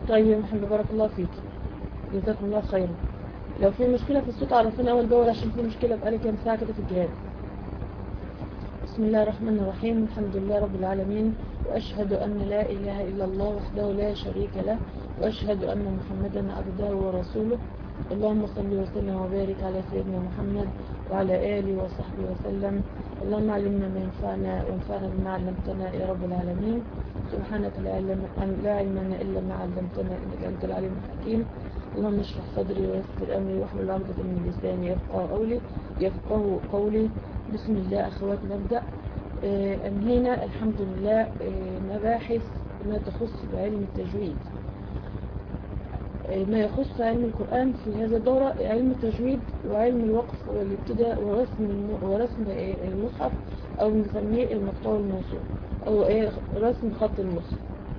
طيب يا محمد بارك الله فيك جزاكم الله خيرا لو في مشكلة في الصوت عرفنا أول بأول عشان في مشكلة بقالي كام ساعة كده في الجهاز بسم الله الرحمن الرحيم الحمد لله رب العالمين وأشهد أن لا إله إلا الله وحده لا شريك له وأشهد أن محمدا عبده ورسوله اللهم صل وسلم وبارك على سيدنا محمد وعلى آله وصحبه وسلم اللهم علمنا ما ينفعنا وانفعنا بما علمتنا يا رب العالمين سبحانك لا علم لا علم لنا إلا ما علمتنا إنك أنت العليم الحكيم اللهم اشرح صدري ويسر أمري واحلل عقدة من لساني يفقه قولي يفقه قولي بسم الله أخوات نبدأ آه، أنهينا الحمد لله آه، مباحث ما تخص بعلم التجويد آه، ما يخص علم القرآن في هذا الدورة علم التجويد وعلم الوقف والابتداء ورسم الم- ورسم آه، المصحف أو نسميه المقطوع الموصول أو آه، رسم خط المصحف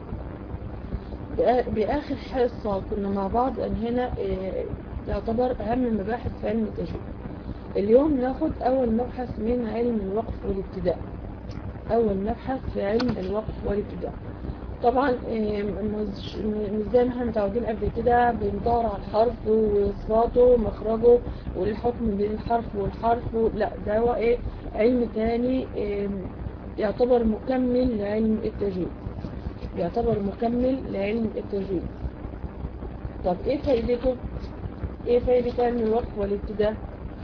بآ- بآخر حصة كنا مع بعض أنهينا آه، يعتبر أهم مباحث في علم التجويد اليوم ناخد أول مبحث من علم الوقف والابتداء أول مبحث في علم الوقف والابتداء طبعا آه، مش مش زي ما احنا متعودين قبل كده بندور على الحرف وصفاته ومخرجه والحكم بين الحرف والحرف و- لا ده هو ايه علم تاني آه، يعتبر مكمل لعلم التجويد يعتبر مكمل لعلم التجويد طب ايه فايدته ايه فايدة علم الوقف والابتداء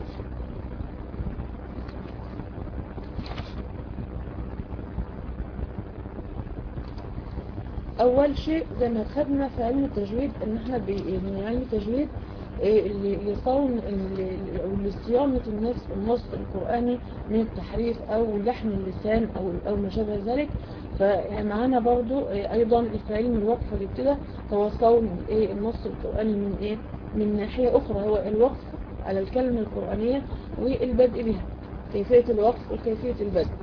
اول شيء زي ما خدنا في علم التجويد ان احنا بي... ان علم التجويد إيه، اللي يصون اللي- او لصيانة النفس النص القرآني من التحريف او لحن اللسان او او ما شابه ذلك فمعانا برضو إيه، ايضا في علم الوقف والابتداء هو صون ايه النص القرآني من ايه من ناحية اخرى هو الوقف على الكلمة القرآنية والبدء بها كيفية الوقف وكيفية البدء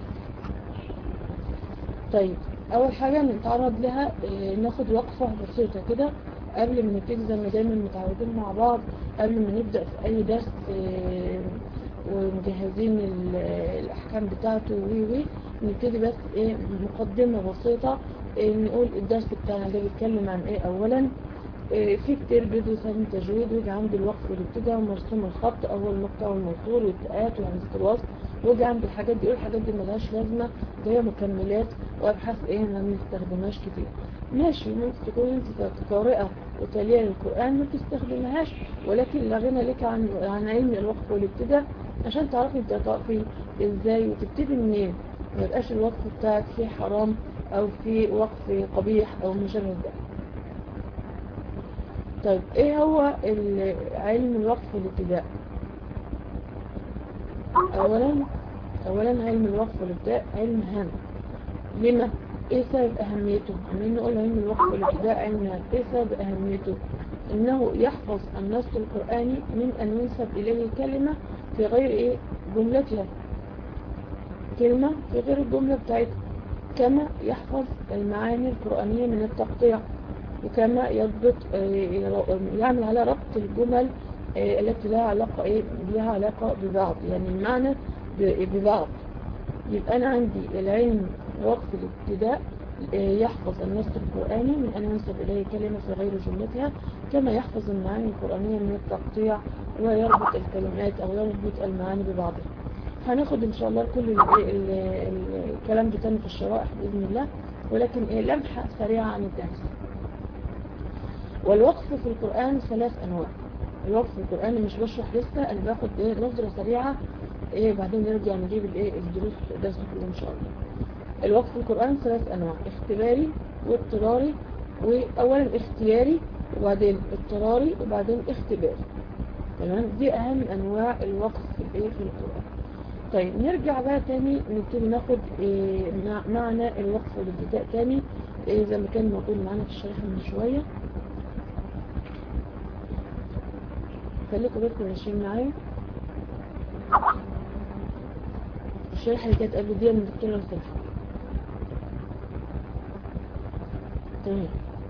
طيب اول حاجة نتعرض لها إيه، ناخد وقفة بسيطة كده قبل ما نبتدي زي ما دايما متعودين مع بعض قبل ما نبدأ في اي درس إيه، ومجهزين ال- الاحكام بتاعته وي وي نبتدي بس ايه مقدمة بسيطة إيه، نقول الدرس بتاعنا ده بيتكلم عن ايه اولا إيه، في كتير بيدرس علم التجويد ويجي عند الوقف والابتداء ومرسوم الخط اول مقطع والموصول والتاءات وهمزة الوصل ويجي عند الحاجات دي يقول الحاجات دي ملهاش لازمة ده هي مكملات وابحاث ايه ما بنستخدمهاش كتير ماشي ممكن تكون انت قارئة وتالية للقرآن ما بتستخدمهاش ولكن لا غنى لك عن عن علم الوقف والابتداء عشان تعرفي انت هتقفي ازاي وتبتدي منين ما يبقاش الوقف بتاعك فيه حرام او فيه وقف قبيح او ما شابه ذلك طيب ايه هو ال- علم الوقف والابتداء اولا اولا علم الوقف والابتداء علم هام لما ايه سبب اهميته عمالين نقول علم الوقف والابتداء علم هام ايه سبب اهميته انه يحفظ النص القرآني من ان ينسب اليه كلمة في غير ايه جملتها كلمة في غير الجملة بتاعتها كما يحفظ المعاني القرآنية من التقطيع وكما يضبط آه، يعمل على ربط الجمل آه، التي لها علاقة ايه لها علاقة ببعض يعني المعنى ب- ببعض يبقى أنا عندي العلم وقف الابتداء آه، يحفظ النص القرآني من أن ينسب إليه كلمة في غير جملتها كما يحفظ المعاني القرآنية من التقطيع ويربط الكلمات أو يربط المعاني ببعضها هناخد إن شاء الله كل ال- ال- ال- الكلام ده تاني في الشرائح بإذن الله ولكن إيه لمحة سريعة عن الدرس والوقف في القرآن ثلاث أنواع الوقف في القرآن مش بشرح لسه أنا باخد إيه نظرة سريعة إيه بعدين نرجع نجيب الإيه الدروس درس كله إن شاء الله الوقف في القرآن ثلاث أنواع اختباري واضطراري وأولا اختياري وبعدين اضطراري وبعدين اختباري تمام دي أهم أنواع الوقف في الإيه في القرآن طيب نرجع بقى تاني نبتدي ناخد إيه مع- معنى الوقف والابتداء تاني إيه زي ما كان موجود معانا في الشريحة من شوية خليكم بالكم ماشيين معايا الشريحة اللي كانت قبل دي من الدكتورة الصبح تمام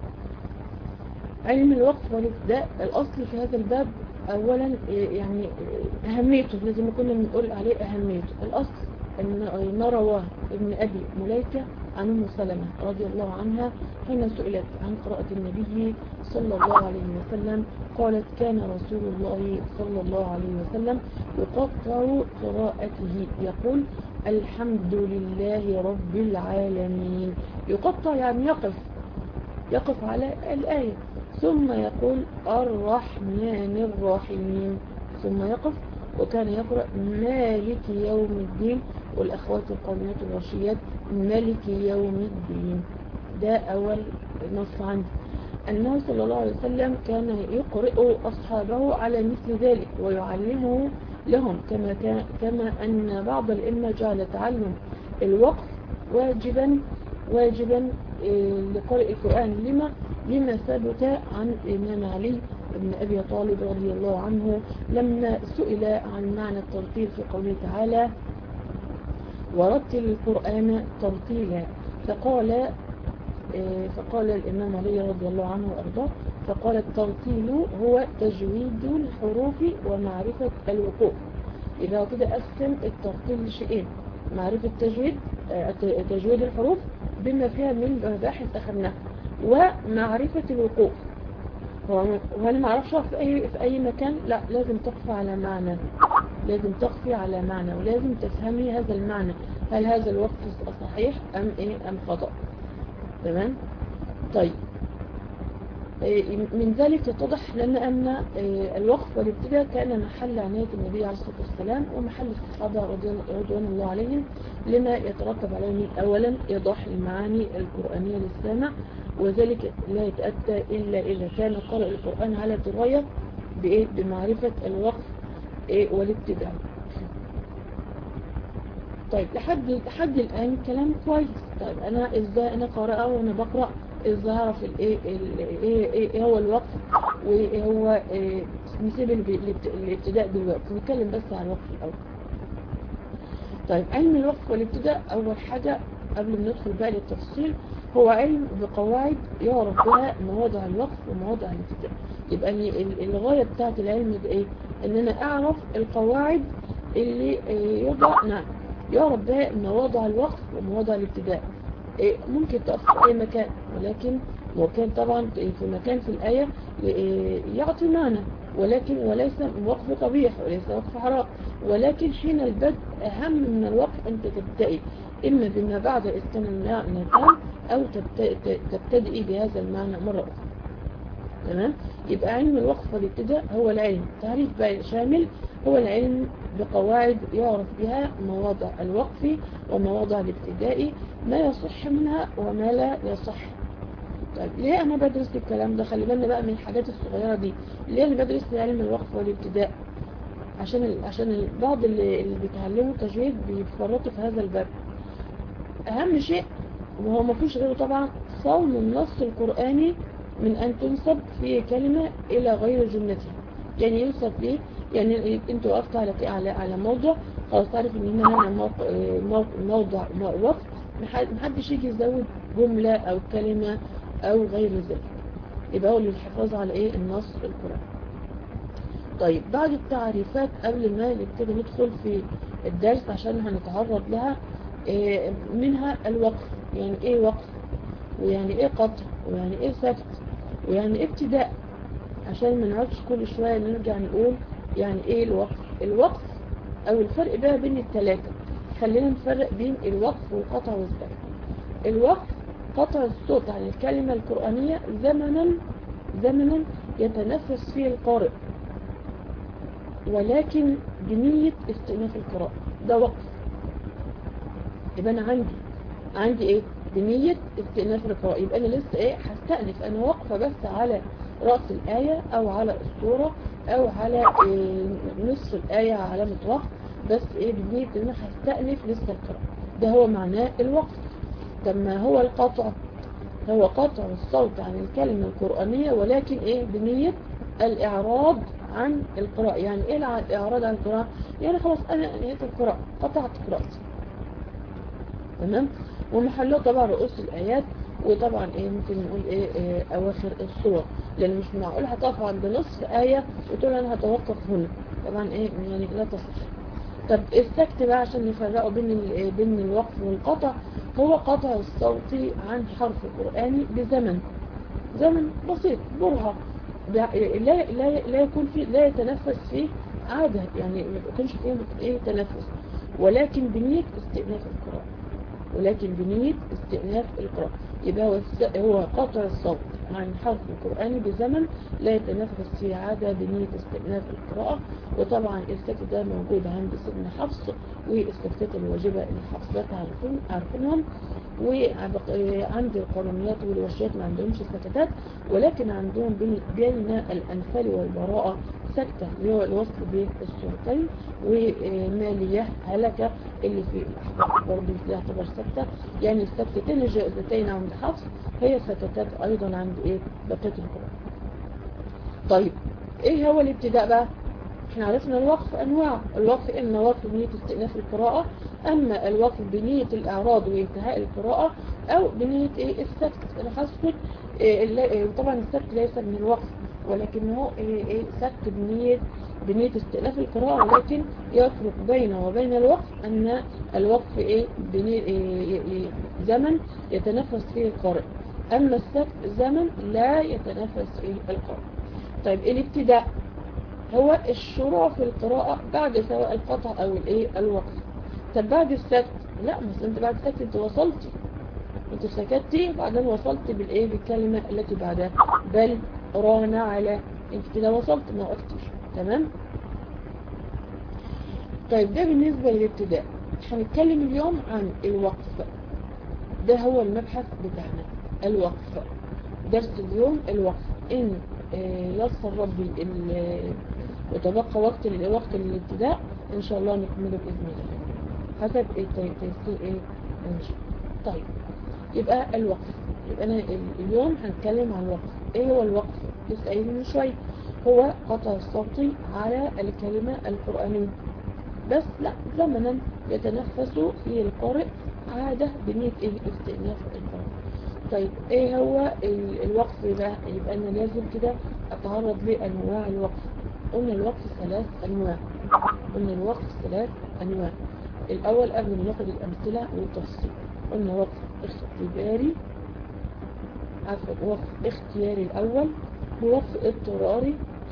علم الوقف والابتداء الأصل في هذا الباب أولا إيه يعني إيه أهميته لازم كنا بنقول عليه أهميته الأصل أن ما رواه ابن أبي مليكة عن ام سلمة رضي الله عنها حين سئلت عن قراءة النبي صلى الله عليه وسلم قالت كان رسول الله صلى الله عليه وسلم يقطع قراءته يقول الحمد لله رب العالمين يقطع يعني يقف يقف على الآية ثم يقول الرحمن الرحيم ثم يقف وكان يقرأ مالك يوم الدين والأخوات القوميات الرشيات مالك يوم الدين ده أول نص عندي أنه صلى الله عليه وسلم كان يقرئ أصحابه على مثل ذلك ويعلمه لهم كما, كان كما أن بعض الأئمة جعل تعلم الوقف واجبا واجبا لقارئ القرآن لما لما ثبت عن الإمام علي بن أبي طالب رضي الله عنه لما سئل عن معنى الترتيل في قوله تعالى ورتل القرآن ترتيلا فقال فقال الإمام علي رضي الله عنه وأرضاه فقال الترتيل هو تجويد الحروف ومعرفة الوقوف إذا كده أقسم الترتيل لشيئين معرفة تجويد تجويد الحروف بما فيها من مباحث أخذناها ومعرفة الوقوف وأنا ما أعرفش في أي, في أي مكان لا لازم تقفي على معنى لازم تقفي على معنى ولازم تفهمي هذا المعنى هل هذا الوقف صحيح أم إيه أم خطأ تمام طيب من ذلك يتضح لنا أن الوقف والابتداء كان محل عناية النبي عليه الصلاة والسلام ومحل الصحابة رضوان الله عليهم لما يترتب عليه أولا إيضاح المعاني القرآنية للسامع وذلك لا يتأتى إلا إذا كان قارئ القرآن على دراية بمعرفة الوقف والابتداء طيب لحد لحد الآن كلام كويس طيب أنا إزاي أنا قارئة وأنا بقرأ ازاي اعرف الايه ايه ايه هو الوقف وايه هو إيه نسيب الابتداء دلوقتي نتكلم بس عن الوقف الاول طيب علم الوقف والابتداء اول حاجة قبل ما ندخل بقى للتفصيل هو علم بقواعد يعرف بها مواضع الوقف ومواضع الابتداء يبقى الغاية بتاعت العلم ده ايه ان انا اعرف القواعد اللي يوضع نعم يعرف بها مواضع الوقف ومواضع الابتداء ممكن تقف في أي مكان ولكن وكان طبعا في مكان في الآية يعطي معنى ولكن وليس وقف قبيح وليس وقف حرام ولكن حين البدء أهم من الوقف أنت تبتئي إما بما بعد إسكان النتام أو تبتدئي بهذا المعنى مرة أخرى تمام يبقى علم الوقف والابتداء هو العلم تعريف بقى شامل هو العلم بقواعد يعرف بها مواضع الوقف ومواضع الابتداء ما يصح منها وما لا يصح طيب ليه انا بدرس الكلام ده خلي بالنا بقى من الحاجات الصغيرة دي ليه انا بدرس علم الوقف والابتداء عشان ال... عشان ال... بعض اللي, اللي بيتعلموا تجويد بيتفرطوا في هذا الباب اهم شيء وهو ما فيش غيره طبعا صون النص القرآني من ان تنسب في كلمة الى غير جملتها يعني ينسب ليه يعني انت وقفت على على على موضع خلاص تعرف ان هنا موضع موضع وقف محدش يجي يزود جملة او كلمة او غير ذلك يبقى هو للحفاظ على ايه النص القرآن طيب بعد التعريفات قبل ما نبتدي ندخل في الدرس عشان هنتعرض لها إيه منها الوقف يعني ايه وقف ويعني ايه قطع ويعني ايه سكت ويعني ايه ابتداء عشان ما نقعدش كل شوية نرجع نقول يعني ايه الوقف الوقف او الفرق بقى بين الثلاثة خلينا نفرق بين الوقف والقطع والسكت الوقف قطع الصوت عن الكلمة القرآنية زمنا زمنا يتنفس فيه القارئ ولكن بنية استئناف القراءة ده وقف يبقى انا عندي عندي ايه بنية استئناف القراءة يبقى انا لسه ايه هستأنف انا واقفة بس على رأس الآية او على السورة او على إيه نصف الآية علامة وقف بس ايه بنية ان انا هستأنف لسه القراءة ده هو معناه الوقف طب ما هو القطع هو قطع الصوت عن الكلمة القرآنية ولكن ايه بنية الاعراض عن القراءة يعني ايه الاعراض عن القراءة يعني خلاص انا انهيت القراءة قطعت قراءتي تمام ومحله طبعا رؤوس الايات وطبعا ايه ممكن نقول ايه, إيه اواخر الصور لان مش معقول هتقف عند نصف ايه وتقول انا هتوقف هنا طبعا ايه يعني لا تصح طب السكت بقى عشان نفرقوا بين بين الوقف والقطع هو قطع الصوت عن حرف قرآني بزمن زمن بسيط برهة لا لا لا يكون في لا يتنفس فيه عادة يعني ما يكونش فيه ايه تنفس ولكن بنية استئناف القراءة ولكن بنية استئناف القراءة يبقى هو هو قطع الصوت عن حرف القرآن بزمن لا يتنفس فيه عادة بنية استئناف القراءة وطبعا السكت ده موجود عند سيدنا حفص والسكتات الواجبة اللي حفصات عارفين عارفينهم وعند القرنيات والوشيات ما عندهمش سكتات ولكن عندهم بين الأنفال والبراءة سكتة اللي هو الوصل بين الصورتين ومالية هلكة اللي في الأحباب برضه يعتبر سكتة يعني السكتتين الجائزتين عند حفص هي سكتات أيضا عند إيه بقية القرآن طيب إيه هو الابتداء بقى احنا عرفنا الوقف أنواع الوقف إما وقف بنية استئناف القراءة أما الوقف بنية الإعراض وانتهاء القراءة أو بنية إيه السكت أنا حسبت إيه طبعا السكت ليس من الوقف ولكنه إيه إيه سكت بنية بنية استئناف القراءة ولكن يفرق بينه وبين الوقف أن الوقف إيه, بنية إيه, إيه زمن يتنفس فيه القارئ أما السكت زمن لا يتنفس فيه القارئ طيب الابتداء هو الشروع في القراءة بعد سواء القطع أو الإيه الوقف طب بعد السكت لا مثلا انت بعد السكت انت وصلتي انت سكتتي بعدين وصلت بالإيه بالكلمة التي بعدها بل رانا على انت كده وصلت ما وقفتش تمام طيب ده بالنسبة للابتداء هنتكلم اليوم عن الوقف ده هو المبحث بتاعنا الوقف درس اليوم الوقف ان يسر ربي وتبقى وقت وقت الابتداء ان شاء الله نكمله باذن الله حسب تيسير ايه نشاء طيب يبقى الوقف يبقى انا اليوم هنتكلم عن الوقف ايه هو الوقف لسه قايل من شويه هو قطع الصوت على الكلمة القرآنية بس لا زمنا يتنفس فيه القارئ عادة بنية ايه استئناف القراءة طيب ايه هو الوقف ده يبقى انا لازم كده اتعرض لانواع الوقف قلنا الوقف ثلاث انواع قلنا الوقف ثلاث انواع الاول قبل ما ناخد الامثله والتفصيل قلنا وقف اختباري عفوا وقف اختياري الاول ووقف اضطراري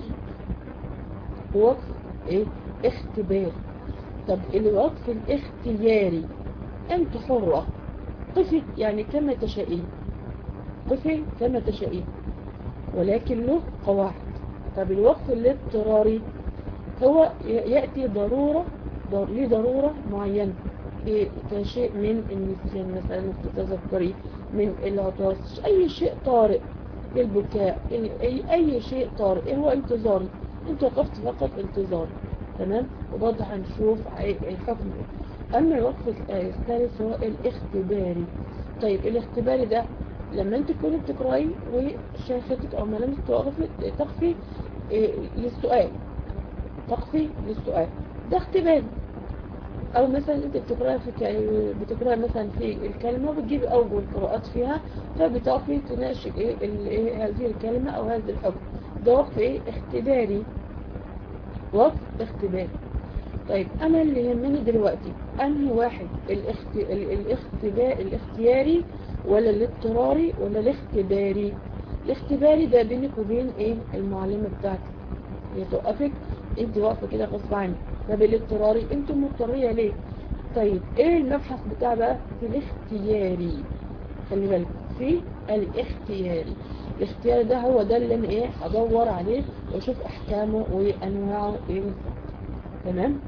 ووقف ايه اختباري طب الوقف الاختياري انت حرة قفي يعني كما تشائين قفي كما تشائين ولكن له قواعد طب الوقف الاضطراري هو يأتي ضرورة لضرورة معينة كشيء من النسيان مثلا تتذكري من العطاس أي شيء طارئ البكاء أي, أي شيء طارئ هو انتظاري انت وقفت فقط انتظار تمام وبرضه هنشوف الحكم أما الوقف الثالث هو الاختباري طيب الاختباري ده لما انت تكوني بتقراي وشافتك او ملامسك توقفي تخفي إيه للسؤال تخفي للسؤال ده اختباري او مثلا انت بتقراي في بتقراي مثلا في الكلمه وبتجيبي اوجه القراءات فيها فبتقفي تناقشي ايه, ايه هذه الكلمه او هذا الحكم ده وقف ايه اختباري وقف اختباري طيب انا اللي يهمني دلوقتي انهي واحد الاخت... الاختباء الاختياري ولا الاضطراري ولا الاختباري الاختباري ده بينك وبين ايه المعلمة بتاعتك هي توقفك انت واقفة كده غصب عنك طب الاضطراري انت مضطرية ليه طيب ايه المبحث بتاع بقى في الاختياري خلي بالك في الاختياري الاختياري ده هو ده اللي انا ايه هدور عليه واشوف احكامه وانواعه ايه تمام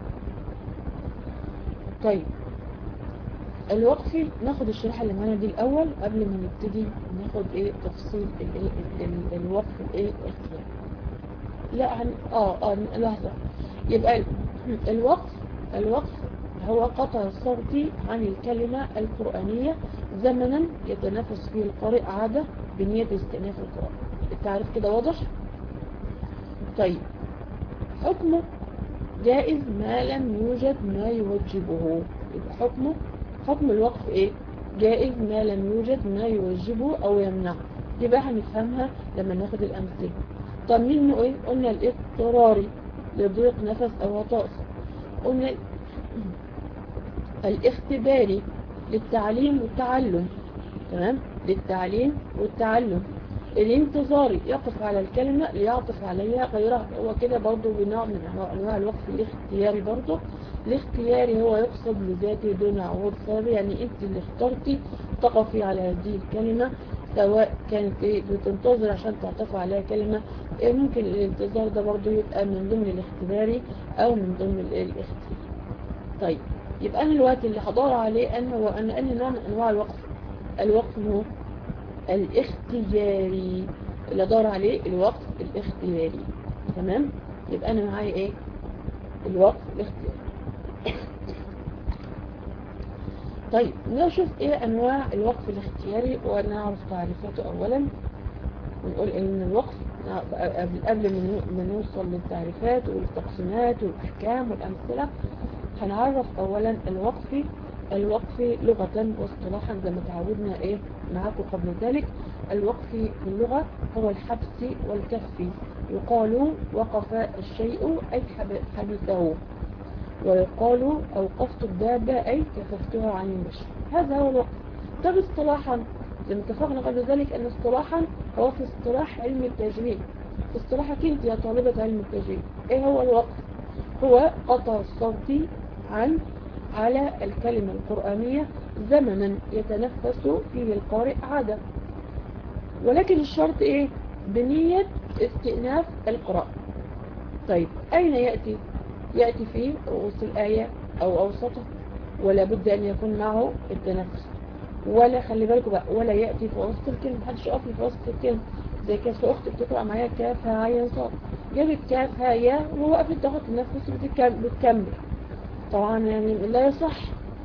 طيب الوقفي ناخد الشريحة اللي معانا دي الأول قبل ما نبتدي ناخد ايه تفصيل الايه الوقف الايه الاختيار لا عن اه اه لحظة يبقى الوقف الوقف هو قطع الصوت عن الكلمة القرآنية زمنا يتنافس فيه القارئ عادة بنية استئناف القراءة التعريف كده واضح طيب حكمه جائز ما لم يوجد ما يوجبه يبقى حكمه حكم الوقف ايه جائز ما لم يوجد ما يوجبه او يمنعه يبقى هنفهمها لما ناخد الامثله طب منه ايه قلنا الاضطراري لضيق نفس او عطاس قلنا الاختباري للتعليم والتعلم تمام للتعليم والتعلم الانتظاري يقف على الكلمة ليعطف عليها غيرها هو كده برضو بنوع من أنواع الوقف الاختياري برضو الاختياري هو يقصد لذاته دون عوض سبب يعني انت اللي اخترتي تقفي على هذه الكلمة سواء كانت ايه بتنتظر عشان تعطف عليها كلمة إيه ممكن الانتظار ده برضو يبقى من ضمن الاختباري او من ضمن الاختياري طيب يبقى انا الوقت اللي هدور عليه انا هو انا اني نوع من انواع الوقف الوقف هو الاختياري اللي ادور عليه الوقف الاختياري تمام يبقى انا معايا ايه الوقف الاختياري طيب نشوف ايه انواع الوقف الاختياري ونعرف تعريفاته اولا ونقول ان الوقف قبل ما نوصل للتعريفات والتقسيمات والاحكام والامثله هنعرف اولا الوقف الوقف لغة واصطلاحا زي ما تعودنا ايه معاكم قبل ذلك الوقف في اللغة هو الحبس والكف يقال وقف الشيء أي حبسه ويقال أوقفت الدابة أي كففتها عن المشي هذا هو الوقف طب اصطلاحا زي ما اتفقنا قبل ذلك أن اصطلاحا هو في اصطلاح علم التجريد في اصطلاحك انت يا طالبة علم التجريد ايه هو الوقف هو قطع الصوت عن على الكلمة القرآنية زمنا يتنفس فيه القارئ عادة ولكن الشرط ايه بنية استئناف القراءة طيب اين يأتي يأتي في رؤوس الآية او اوسطه ولا بد ان يكون معه التنفس ولا خلي بالكم بقى ولا يأتي في وسط الكلمة محدش يقف في وسط الكلمة زي كانت في اختي بتقرأ معايا كاف ها عين صاد جابت كاف ها يا ووقفت تاخد النفس بتكمل طبعا يعني لا يصح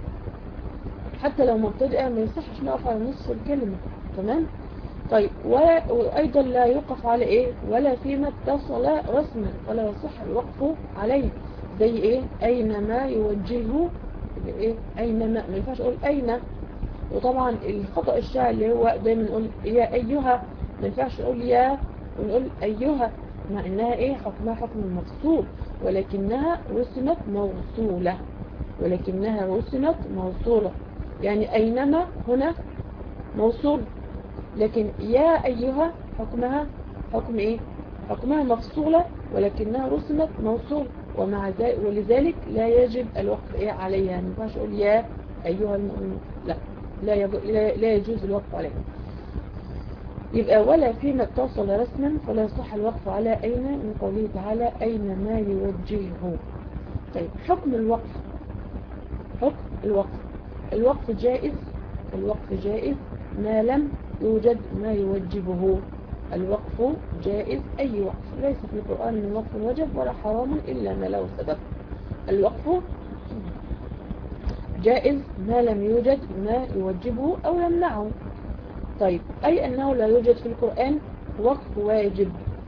حتى لو مبتدئة ما يصحش نقف على نصف الكلمة تمام طيب وأيضا لا يوقف على إيه ولا فيما اتصل رسما ولا يصح الوقف عليه زي إيه أينما يوجهه إيه أينما ما ينفعش أقول أين وطبعا الخطأ الشائع اللي هو دايما نقول يا أيها ما ينفعش نقول يا ونقول أيها مع إنها إيه حكمها حكم المقصود ولكنها رسمت موصولة ولكنها رسمت موصولة يعني أينما هنا موصول لكن يا أيها حكمها حكم إيه حكمها مفصولة ولكنها رسمت موصول ومع ذلك ولذلك لا يجب الوقف إيه عليها ما ينفعش أقول يا أيها المؤمنون لا لا, يب... لا, لا يجوز الوقف عليها يبقى ولا فيما اتصل رسما فلا يصح الوقف على أين من قوله تعالى أين ما يوجهه طيب حكم الوقف حكم الوقف الوقف جائز الوقف جائز ما لم يوجد ما يوجبه الوقف جائز أي وقف ليس في القرآن من وقف وجب ولا حرام إلا ما له سبب الوقف جائز ما لم يوجد ما يوجبه أو يمنعه طيب أي أنه لا يوجد في القرآن وقف واجب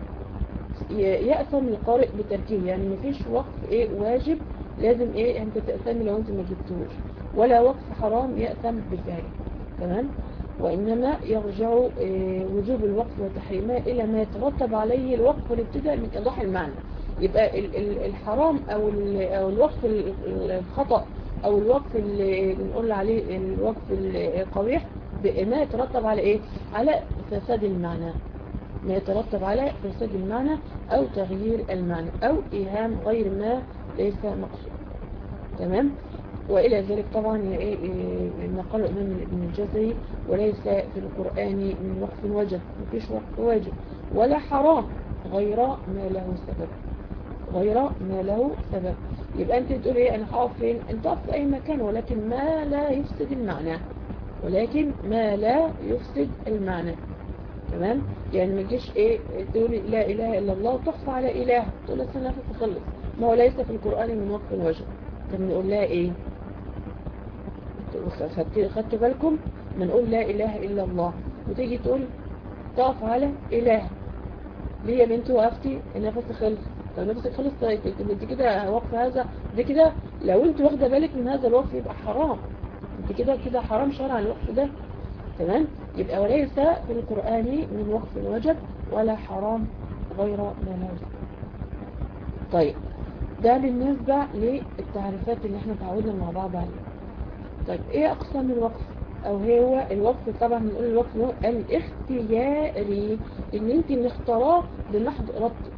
يأثم القارئ بتركيه يعني مفيش وقف إيه واجب لازم إيه أنت تأثم لو أنت ما جبتوش ولا وقف حرام يأثم بالفعل تمام وإنما يرجع إيه وجوب الوقف وتحريمه إلى ما يترتب عليه الوقف والابتداء من إيضاح المعنى يبقى الحرام أو أو الوقف الخطأ أو الوقف اللي بنقول عليه الوقف القبيح ما يترتب على ايه على فساد المعنى ما يترتب على فساد المعنى او تغيير المعنى او ايهام غير ما ليس مقصود تمام والى ذلك طبعا ايه نقل الامام ابن الجزري وليس في القرآن من وقف واجب مفيش وقف واجب ولا حرام غير ما له سبب غير ما له سبب يبقى انت تقول ايه انا هقف فين انت اقف في اي مكان ولكن ما لا يفسد المعنى ولكن ما لا يفسد المعنى تمام يعني ما تجيش ايه تقولي لا اله الا الله وتخفى على اله تقول لها سنة تخلص ما هو ليس في القرآن من وقف الوجه طب نقول لها ايه خدتوا بالكم بنقول لا اله الا الله وتيجي تقول تقف على اله ليه يا بنت وقفتي النفس خلص طب نفسك خلص طيب انت كده وقف هذا دي كده لو انت واخده بالك من هذا الوقف يبقى حرام انت كده كده حرام شرعا الوقف ده تمام يبقى وليس في القرآن من وقف الوجب ولا حرام غير ما لازم طيب ده بالنسبة للتعريفات اللي احنا تعودنا مع بعض عليها طيب ايه اقسام الوقف او هو الوقف طبعا بنقول الوقف هو الاختياري ان انت اللي اختاراه بمحض ارادتك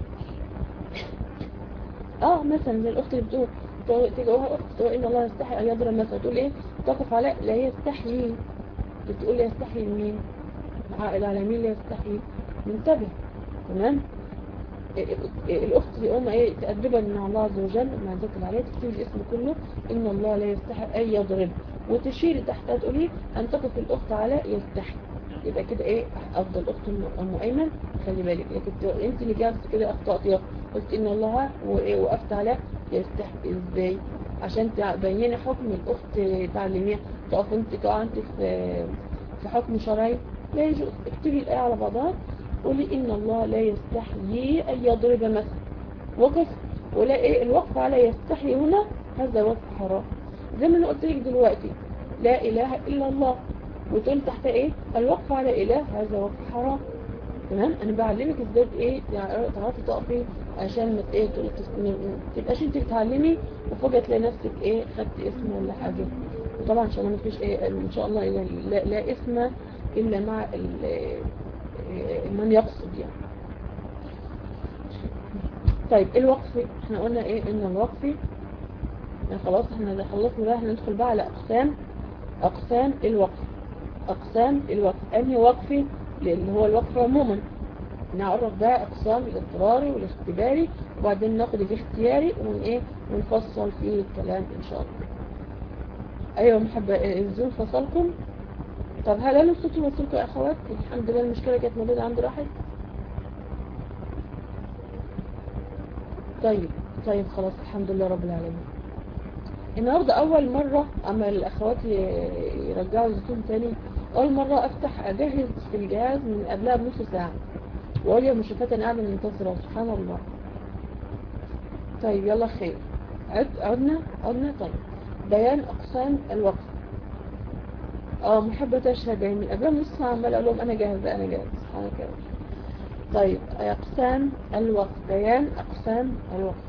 اه مثلا زي الاخت اللي بتقول تقول- تيجي اقولها اخت تقول ان الله يستحي ان يضرب مثلا تقول ايه تقف على لا يستحيي بتقول يستحي مين عائل على مين لا يستحي منتبه تمام الأخت يقوم إيه تأدبا مع الله عز وجل مع ذات العليا تكتب الاسم كله إن الله لا يستحي أن يضرب وتشير تحتها تقولي أن تقف الأخت على يستحي يبقى كده إيه أفضل أخت أم- أم أيمن خلي بالك لكن ت- أنت اللي جابت كده أخطأت قلت إن الله وإيه وقفت على يستحي إزاي عشان تبيني حكم الأخت تعلميها تقف أنت تقع أنت في في حكم شرعي لا يجوز اكتبي الآية على بعضها قولي إن الله لا يستحيي أن يضرب مثلا وقف ولا إيه الوقف على يستحي هنا هذا وقف حرام زي ما أنا قلت لك دلوقتي لا إله إلا الله وتقول تحت إيه الوقف على إله هذا وقف حرام تمام أنا بعلمك إزاي إيه يعني تعرفي تقفي عشان ما ت- إيه تقولي تس- ما تبقاش أنت بتعلمي وفجأة تلاقي نفسك إيه خدت اسم ولا حاجة وطبعا عشان ما فيش إيه إن شاء الله إلا لا, لا اسم إلا مع ال- إيه من يقصد يعني طيب الوقف احنا قلنا ايه ان الوقف يعني خلاص احنا ده خلصنا بقى هندخل بقى على اقسام اقسام الوقف اقسام الوقف انهي وقف اللي هو الوقف عموما نعرف بقى اقسام الاضطراري والاختباري وبعدين ناخد الاختياري ون ايه ونفصل فيه الكلام ان شاء الله ايوه محبة الزوم فصلكم طب هل انا صوتي وصلكم يا اخوات الحمد لله المشكلة كانت موجودة عندي راحت طيب طيب خلاص الحمد لله رب العالمين النهاردة أول مرة أما الأخوات ي- يرجعوا الزيتون تاني أول مرة أفتح أجهز في الجهاز من قبلها بنص ساعة وأقول يا مشرفات أنا قاعدة منتصرة سبحان الله طيب يلا خير عد عدنا عدنا طيب بيان أقسام الوقف اه محبة تشهد يعني من قبلها بنص ساعة عمال أقول لهم أنا جاهزة أنا جاهزة سبحانك يا رب طيب أقسام الوقف بيان أقسام الوقف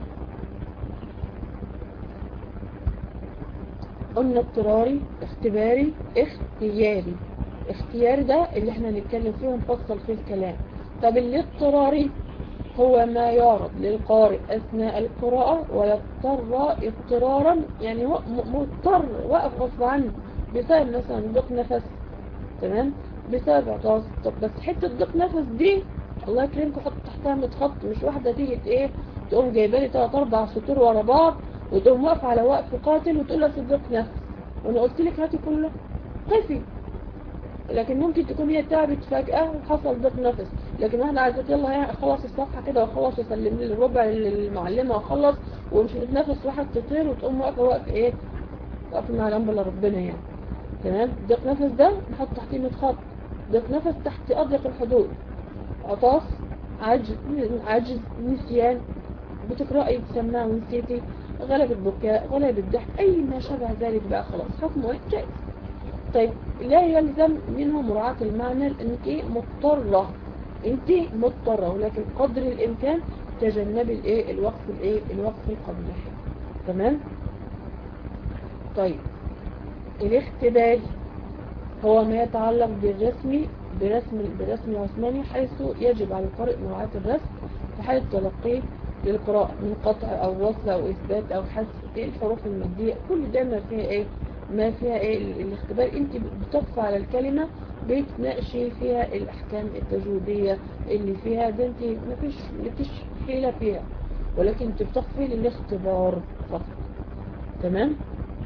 قلنا اضطراري اختباري اختياري اختياري ده اللي احنا هنتكلم فيه ونفصل فيه الكلام طب الاضطراري هو ما يعرض للقارئ أثناء القراءة ويضطر اضطرارا يعني هو م- مضطر وقف غصب عنه بسبب مثلا ضيق نفس تمام بسبب عطاس طب بس حتة ضيق نفس دي الله يكرمكم حط تحتها متخط مش واحدة تيجي ايه تقوم جايبه لي تلات اربع سطور ورا بعض وتقوم واقفة على وقف قاتل وتقول لها ضيق نفس وانا قلت لك هاتي كله قفي لكن ممكن تكون هي تعبت فجأة وحصل ضيق نفس لكن احنا عايزة يلا هي اخلص الصفحة كده واخلص واسلم لي الربع للمعلمة واخلص ومش نتنفس واحد تطير وتقوم واقفة واقف ايه واقفة مع جنب الا ربنا يعني تمام ضيق نفس ده نحط تحتيه 100 خط ضيق نفس تحت اضيق الحدود عطاس عجز عجز نسيان بتقرأي تسمع ونسيتي غلبة بكاء غلبة ضحك أي ما شابه ذلك بقى خلاص حكمه إيه؟ جائز طيب لا يلزم منه مراعاة المعنى لأنك إيه مضطرة أنت مضطرة ولكن قدر الإمكان تجنبي الإيه الوقف الإيه الوقف القبلي تمام طيب الاختبار هو ما يتعلق بالرسم برسم برسم العثماني حيث يجب على القارئ مراعاة الرسم في حالة تلقيه للقراءة من قطع أو وصل أو إثبات أو حذف إيه الحروف المادية كل ده ما فيها إيه ما فيها إيه ال- الاختبار أنت بتقف على الكلمة بتناقشي فيها الأحكام التجويدية اللي فيها ده أنت ما فيش مفيش حيلة فيها ولكن أنت بتقفي للاختبار فقط تمام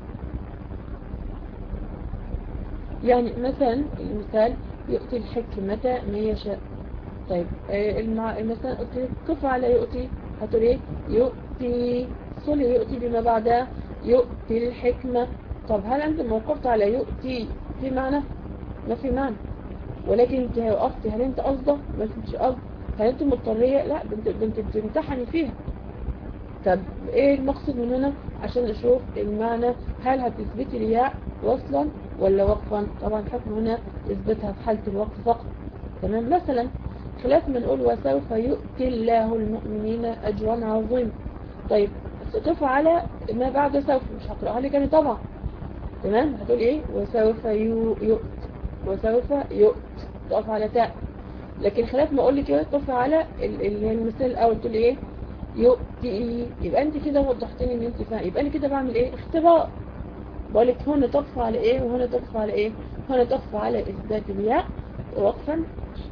يعني مثلا المثال يؤتي الحكمة ما يشاء طيب آه، المع... مثلا قلت لك كف على يؤتي هتقول ايه يؤتي صلي يؤتي بما بعدها يؤتي الحكمة طب هل انت موقفت على يؤتي في معنى ما في معنى ولكن انت وقفتي هل انت قصده ما فيش قصد هل انت مضطرية لا ده انت ده انت بتمتحني فيها طب ايه المقصد من هنا عشان نشوف المعنى هل هتثبتي الياء وصلا ولا وقفا طبعا الحكم هنا اثبتها في حالة الوقف فقط تمام مثلا خلاف ما نقول وسوف يؤتي الله المؤمنين اجرا عظيما طيب ستقف على ما بعد سوف مش هقرأها لك انا طبعا تمام هتقول ايه وسوف يو- يؤت وسوف يؤت تقف على تاء لكن خلاف ما اقول لك ايه تقف على ال- ال- المثال الاول تقول ايه يؤتي يبقى انت كده وضحت لي ان انت فاهم يبقى انا كده بعمل ايه اختبار بقول لك هنا تقف على ايه وهنا تقف على ايه هنا تقف على اثبات الياء وقفا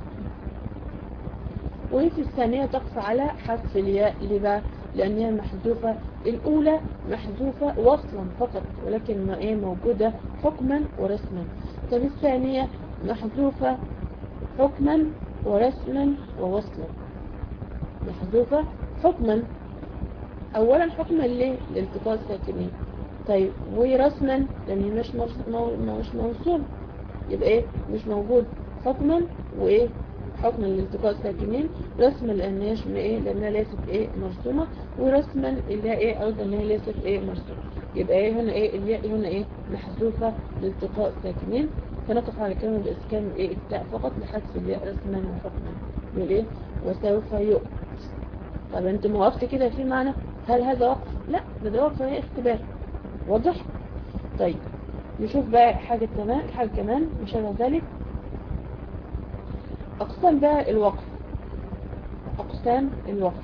وفي الثانية تقف على حذف الياء ليه بقى لأنها محذوفة الأولى محذوفة وصلا فقط ولكن ما إيه موجودة حكما ورسما طب الثانية محذوفة حكما ورسما ووصلا محذوفة حكما أولا حكما ليه لالتقاء الساكنين طيب ورسما لأن مش مش مش موصول يبقى إيه مش موجود حكما وإيه حكما لالتقاء الساكنين رسما لأنها مش إيه لأنها ليست إيه مرسومة ورسما اللي هي إيه أيضا إنها ليست إيه مرسومة يبقى إيه هنا إيه الياء هنا إيه محذوفة لالتقاء الساكنين فنقف على كلمة بإسكان إيه التاء فقط لحذف الياء رسما وحكما يقول إيه وسوف يؤت طب أنت موافقة كده في معنى هل هذا وقف؟ لا ده ده وقف إيه اختبار واضح؟ طيب نشوف بقى حاجة كمان حاجة كمان مشابه ذلك أقسام بقى الوقف أقسام الوقف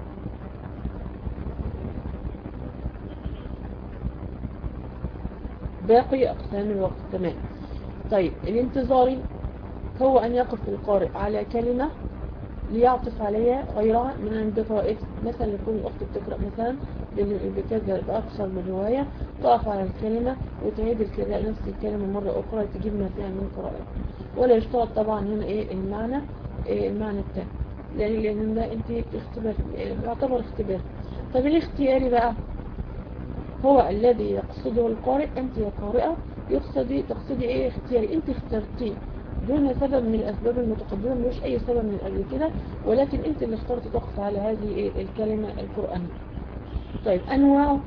باقي أقسام الوقف تمام طيب الانتظاري هو أن يقف القارئ على كلمة ليعطف عليها غيرها من عند قراءته مثلا يكون الأخت بتقرأ مثلا بكذا أكثر من رواية تقف على الكلمة وتعيد الكلمة نفس الكلمة مرة أخرى تجيب ما فيها من قراءة ولا يشترط طبعا هنا إيه المعنى إيه المعنى التام لأن لأن ده أنت اختبار يعتبر اختبار طب الاختياري بقى هو الذي يقصده القارئ أنت يا قارئة يقصدي تقصدي إيه اختياري أنت اخترتيه دون سبب من الأسباب المتقدمة مش أي سبب من قبل كده ولكن أنت اللي اخترت تقف على هذه إيه الكلمة القرآنية طيب أنواعه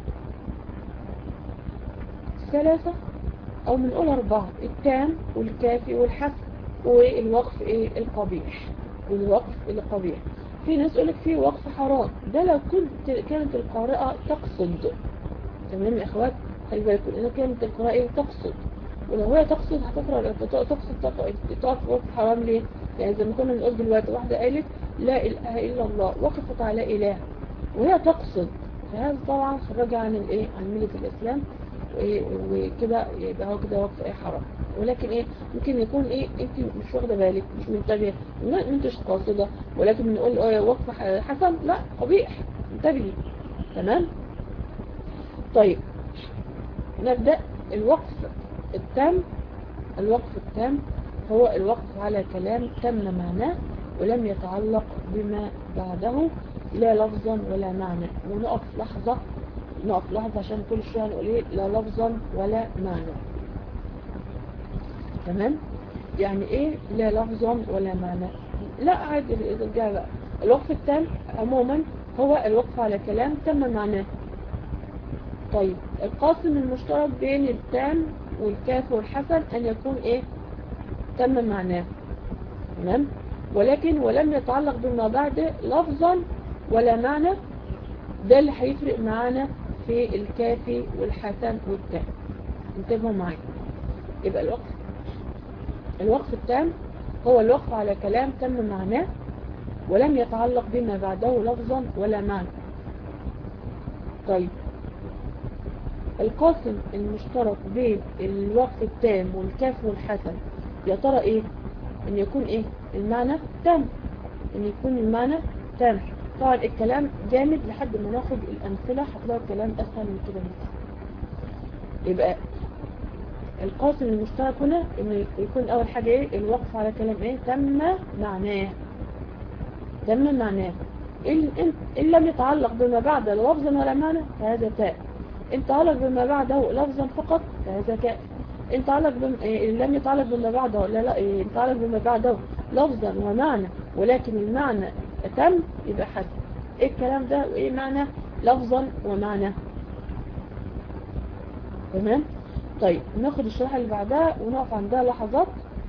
ثلاثة أو من أربعة التام والكافي والحسن والوقف إيه القبيح والوقف القبيح في ناس يقولك فيه وقف حرام ده لو كنت كانت القارئة تقصد تمام يا إخوات خلي بالكم إن كانت القراءة إيه تقصد ولو هي تقصد هتقرأ تقصد تقف وقف حرام ليه يعني زي ما كنا بنقول دلوقتي واحدة قالت لا إله إلا الله وقفت على إله وهي تقصد فهذا طبعا خرج عن الايه عن ملة الإسلام وكده يبقى هو كده وقف ايه حرام ولكن ايه ممكن يكون ايه انت مش واخده بالك مش منتبهه ما انتش قاصده ولكن بنقول اه وقف حسن لا قبيح انتبهي تمام طيب نبدأ الوقف التام الوقف التام هو الوقف على كلام تم معناه ولم يتعلق بما بعده لا لفظا ولا معنى ونقف لحظة نقف لحظة عشان كل شوية نقول ايه لا لفظا ولا معنى تمام يعني ايه لا لفظا ولا معنى لا عادي ارجع بقى الوقف التام عموما هو الوقف على كلام تم معناه طيب القاسم المشترك بين التام والكاف والحسن ان يكون ايه تم معناه تمام ولكن ولم يتعلق بما بعد لفظا ولا معنى ده اللي هيفرق معانا في الكافي والحسن والتام انتبهوا معايا يبقى الوقف الوقف التام هو الوقف على كلام تم معناه ولم يتعلق بما بعده لفظا ولا معنى طيب القاسم المشترك بين الوقف التام والكاف والحسن يا ترى ايه ان يكون ايه المعنى تام ان يكون المعنى تام طبعا الكلام جامد لحد ما ناخد الامثلة هتلاقوا الكلام اسهل من كده يبقى القاسم المشترك هنا ان يكون اول حاجة ايه الوقف على كلام ايه تم معناه تم معناه إن, إن لم يتعلق بما بعد لفظا ولا معنى فهذا تاء إن تعلق بما بعده لفظا فقط فهذا كاف إن تعلق بم... إن لم يتعلق بما بعده لا لا إن تعلق بما بعده لفظا ومعنى ولكن المعنى تم يبقى حسن إيه الكلام ده وإيه معنى لفظا ومعنى تمام طيب ناخد الشرح اللي بعدها ونقف عندها لحظات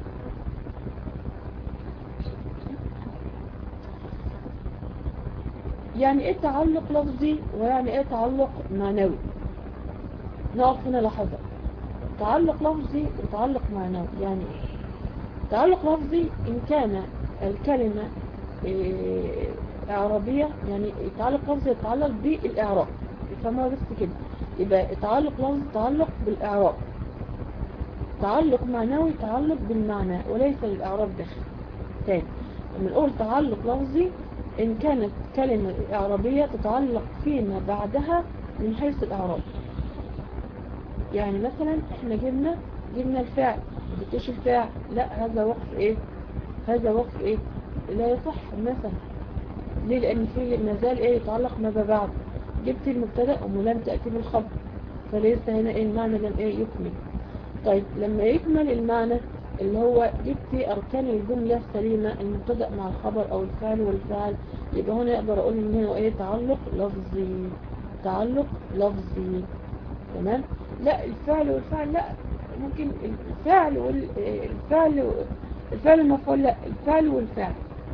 يعني ايه تعلق لفظي ويعني ايه تعلق معنوي نقف هنا لحظة تعلق لفظي وتعلق معنوي يعني ايه تعلق لفظي ان كان الكلمة إيه اعرابية يعني تعلق لفظي يتعلق بالاعراب يفهمها بس كده يبقى تعلق لفظي تعلق بالاعراب تعلق معنوي تعلق بالمعنى وليس للاعراب داخل تاني لما نقول تعلق لفظي إن كانت كلمة إعرابية تتعلق فيما بعدها من حيث الإعراب يعني مثلا احنا جبنا جبنا الفعل بتش الفعل لا هذا وقف ايه هذا وقف ايه لا يصح مثلا ليه لان في مازال ايه يتعلق ماذا بعد جبت المبتدا ولم تأتي بالخبر فليس هنا ايه المعنى لم ايه يكمل طيب لما يكمل المعنى اللي هو جبت أركان الجملة السليمة المبتدأ مع الخبر أو الفعل والفعل يبقى هنا أقدر أقول إن هو إيه تعلق لفظي تعلق لفظي تمام لا الفعل والفعل لا ممكن الفعل والفعل الفعل المفعول لا الفعل والفعل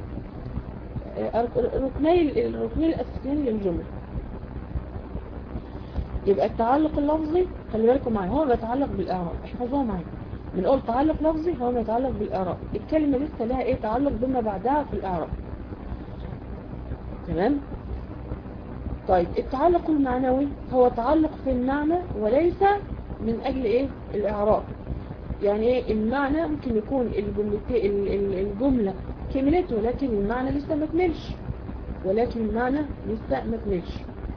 ركني الركنين الأساسيين للجملة يبقى التعلق اللفظي خلي بالكم معايا هو بيتعلق بالإعراب احفظوها معايا بنقول تعلق لفظي هو ما يتعلق بالإعراب الكلمة لسه لها ايه تعلق بما بعدها في الإعراب تمام طيب التعلق المعنوي هو تعلق في المعنى وليس من أجل ايه الإعراب يعني ايه المعنى ممكن يكون الجملة كملت ولكن المعنى لسه ما كملش ولكن المعنى لسه ما كملش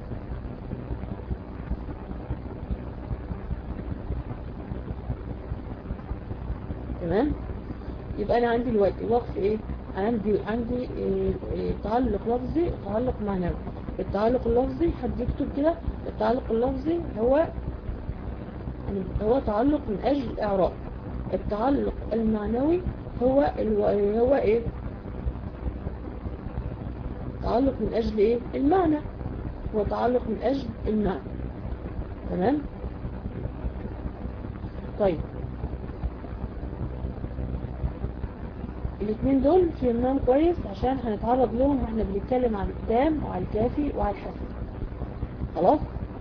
تمام يبقى انا عندي دلوقتي وقف ايه عندي عندي إيه إيه تعلق لفظي وتعلق معنوي التعلق اللفظي حد يكتب كده التعلق اللفظي هو هو تعلق من اجل الاعراب التعلق المعنوي هو الو... هو ايه تعلق من اجل ايه المعنى هو تعلق من اجل المعنى تمام طيب الاثنين دول فهمناهم كويس عشان هنتعرض لهم واحنا بنتكلم عن التام وعلى الكافي وعلى الحسن خلاص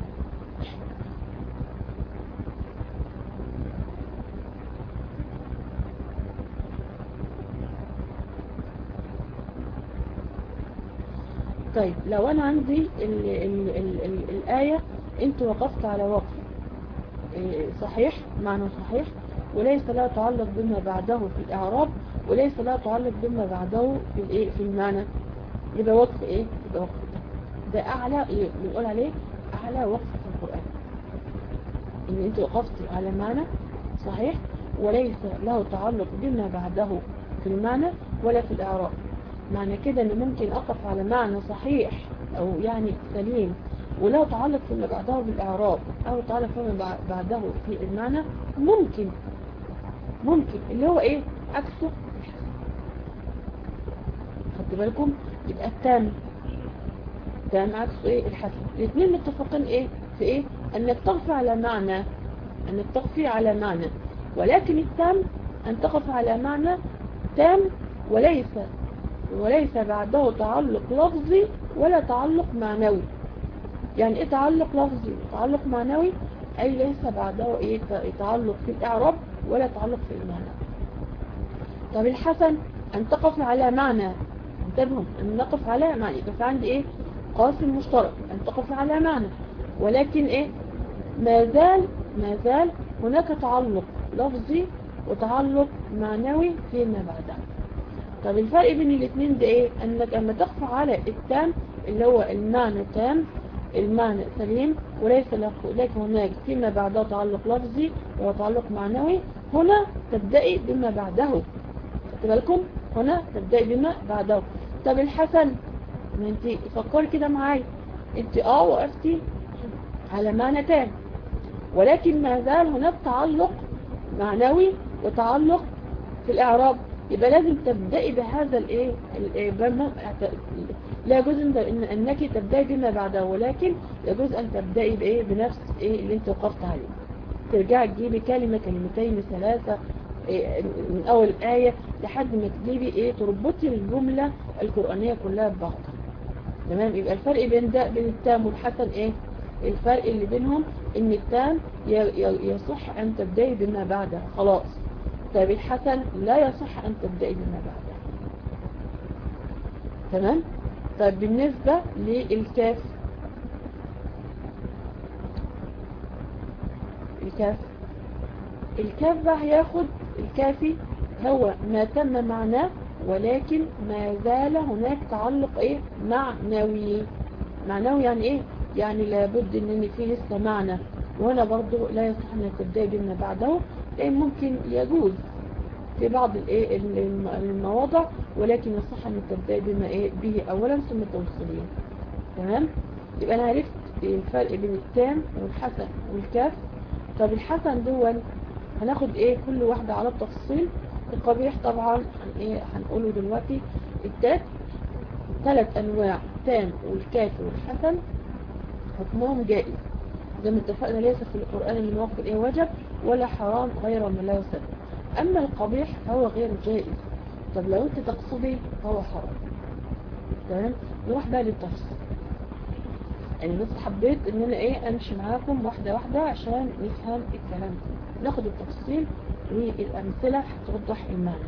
طيب لو انا عندي ال ال ال ال الآية انت وقفت على وقف صحيح معنى صحيح وليس لا تعلق بما بعده في الإعراب وليس لا تعلق بما بعده في الايه في المعنى يبقى وقف ايه يبقى وقف ده اعلى ايه بنقول عليه اعلى وقف في القرآن ان انت وقفت على معنى صحيح وليس له تعلق بما بعده في المعنى ولا في الاعراب معنى كده ان ممكن اقف على معنى صحيح او يعني سليم ولا تعلق فيما بعده بالاعراب او تعلق فيما بعده في المعنى ممكن ممكن اللي هو ايه عكسه خدت بالكم يبقى التام تام عكسه ايه الحسن الاثنين متفقين ايه في ايه انك تقفي على معنى انك تقفي على معنى ولكن التام ان تقف على معنى تام وليس وليس بعده تعلق لفظي ولا تعلق معنوي يعني ايه تعلق لفظي تعلق معنوي اي ليس بعده ايه تعلق في الاعراب ولا تعلق في المعنى طب الحسن ان تقف على معنى انتبهوا ان نقف على معنى بس عندي ايه قاسم مشترك ان تقف على معنى ولكن ايه ما زال ما زال هناك تعلق لفظي وتعلق معنوي فيما بعدها طب الفرق بين الاثنين ده ايه انك اما تقف على التام اللي هو المعنى تام المعنى سليم وليس لك هناك فيما بعده تعلق لفظي وتعلق معنوي هنا تبدأي بما بعده خدت بالكم هنا تبدأي بما بعده طب الحسن ما انت فكري كده معايا انت اه وقفتي على معنى تام ولكن ما زال هناك تعلق معنوي وتعلق في الاعراب يبقى لازم تبدأي بهذا الايه لا يجوز ان انك تبدأي بما بعده ولكن يجوز ان تبدأي بايه بنفس ايه اللي انت وقفت عليه ترجعي تجيبي كلمة كلمتين ثلاثة إيه من اول الآية لحد ما تجيبي ايه تربطي الجملة القرآنية كلها ببعضها تمام يبقى الفرق بين ده بين التام والحسن ايه الفرق اللي بينهم ان التام يصح ان تبدأي بما بعدها خلاص طيب الحسن لا يصح ان تبدأي بما بعدها تمام طيب بالنسبة للكاف الكاف الكاف بقى هياخد الكافي هو ما تم معناه ولكن ما زال هناك تعلق ايه معنوي معنوي يعني ايه يعني لابد ان فيه لسه معنى وهنا برضو لا يصح ان تبدأ بما بعده لان ممكن يجوز في بعض الايه المواضع ولكن يصح ان تبدأ بما ايه به اولا ثم توصلين تمام يبقى انا عرفت الفرق بين التام والحسن والكاف طب الحسن دول هناخد ايه كل واحدة على التفصيل القبيح طبعا هن ايه هنقوله دلوقتي التات ثلاث انواع التام والكاف والحسن حكمهم جائز زي ما اتفقنا ليس في القرآن من وقف ايه وجب ولا حرام غير ما لا يسد اما القبيح فهو غير جائز طب لو انت تقصدي فهو حرام تمام نروح بقى للتفصيل يعني بس حبيت ان انا ايه امشي معاكم واحدة واحدة عشان نفهم الكلام ناخد التفصيل والامثلة هتوضح المعنى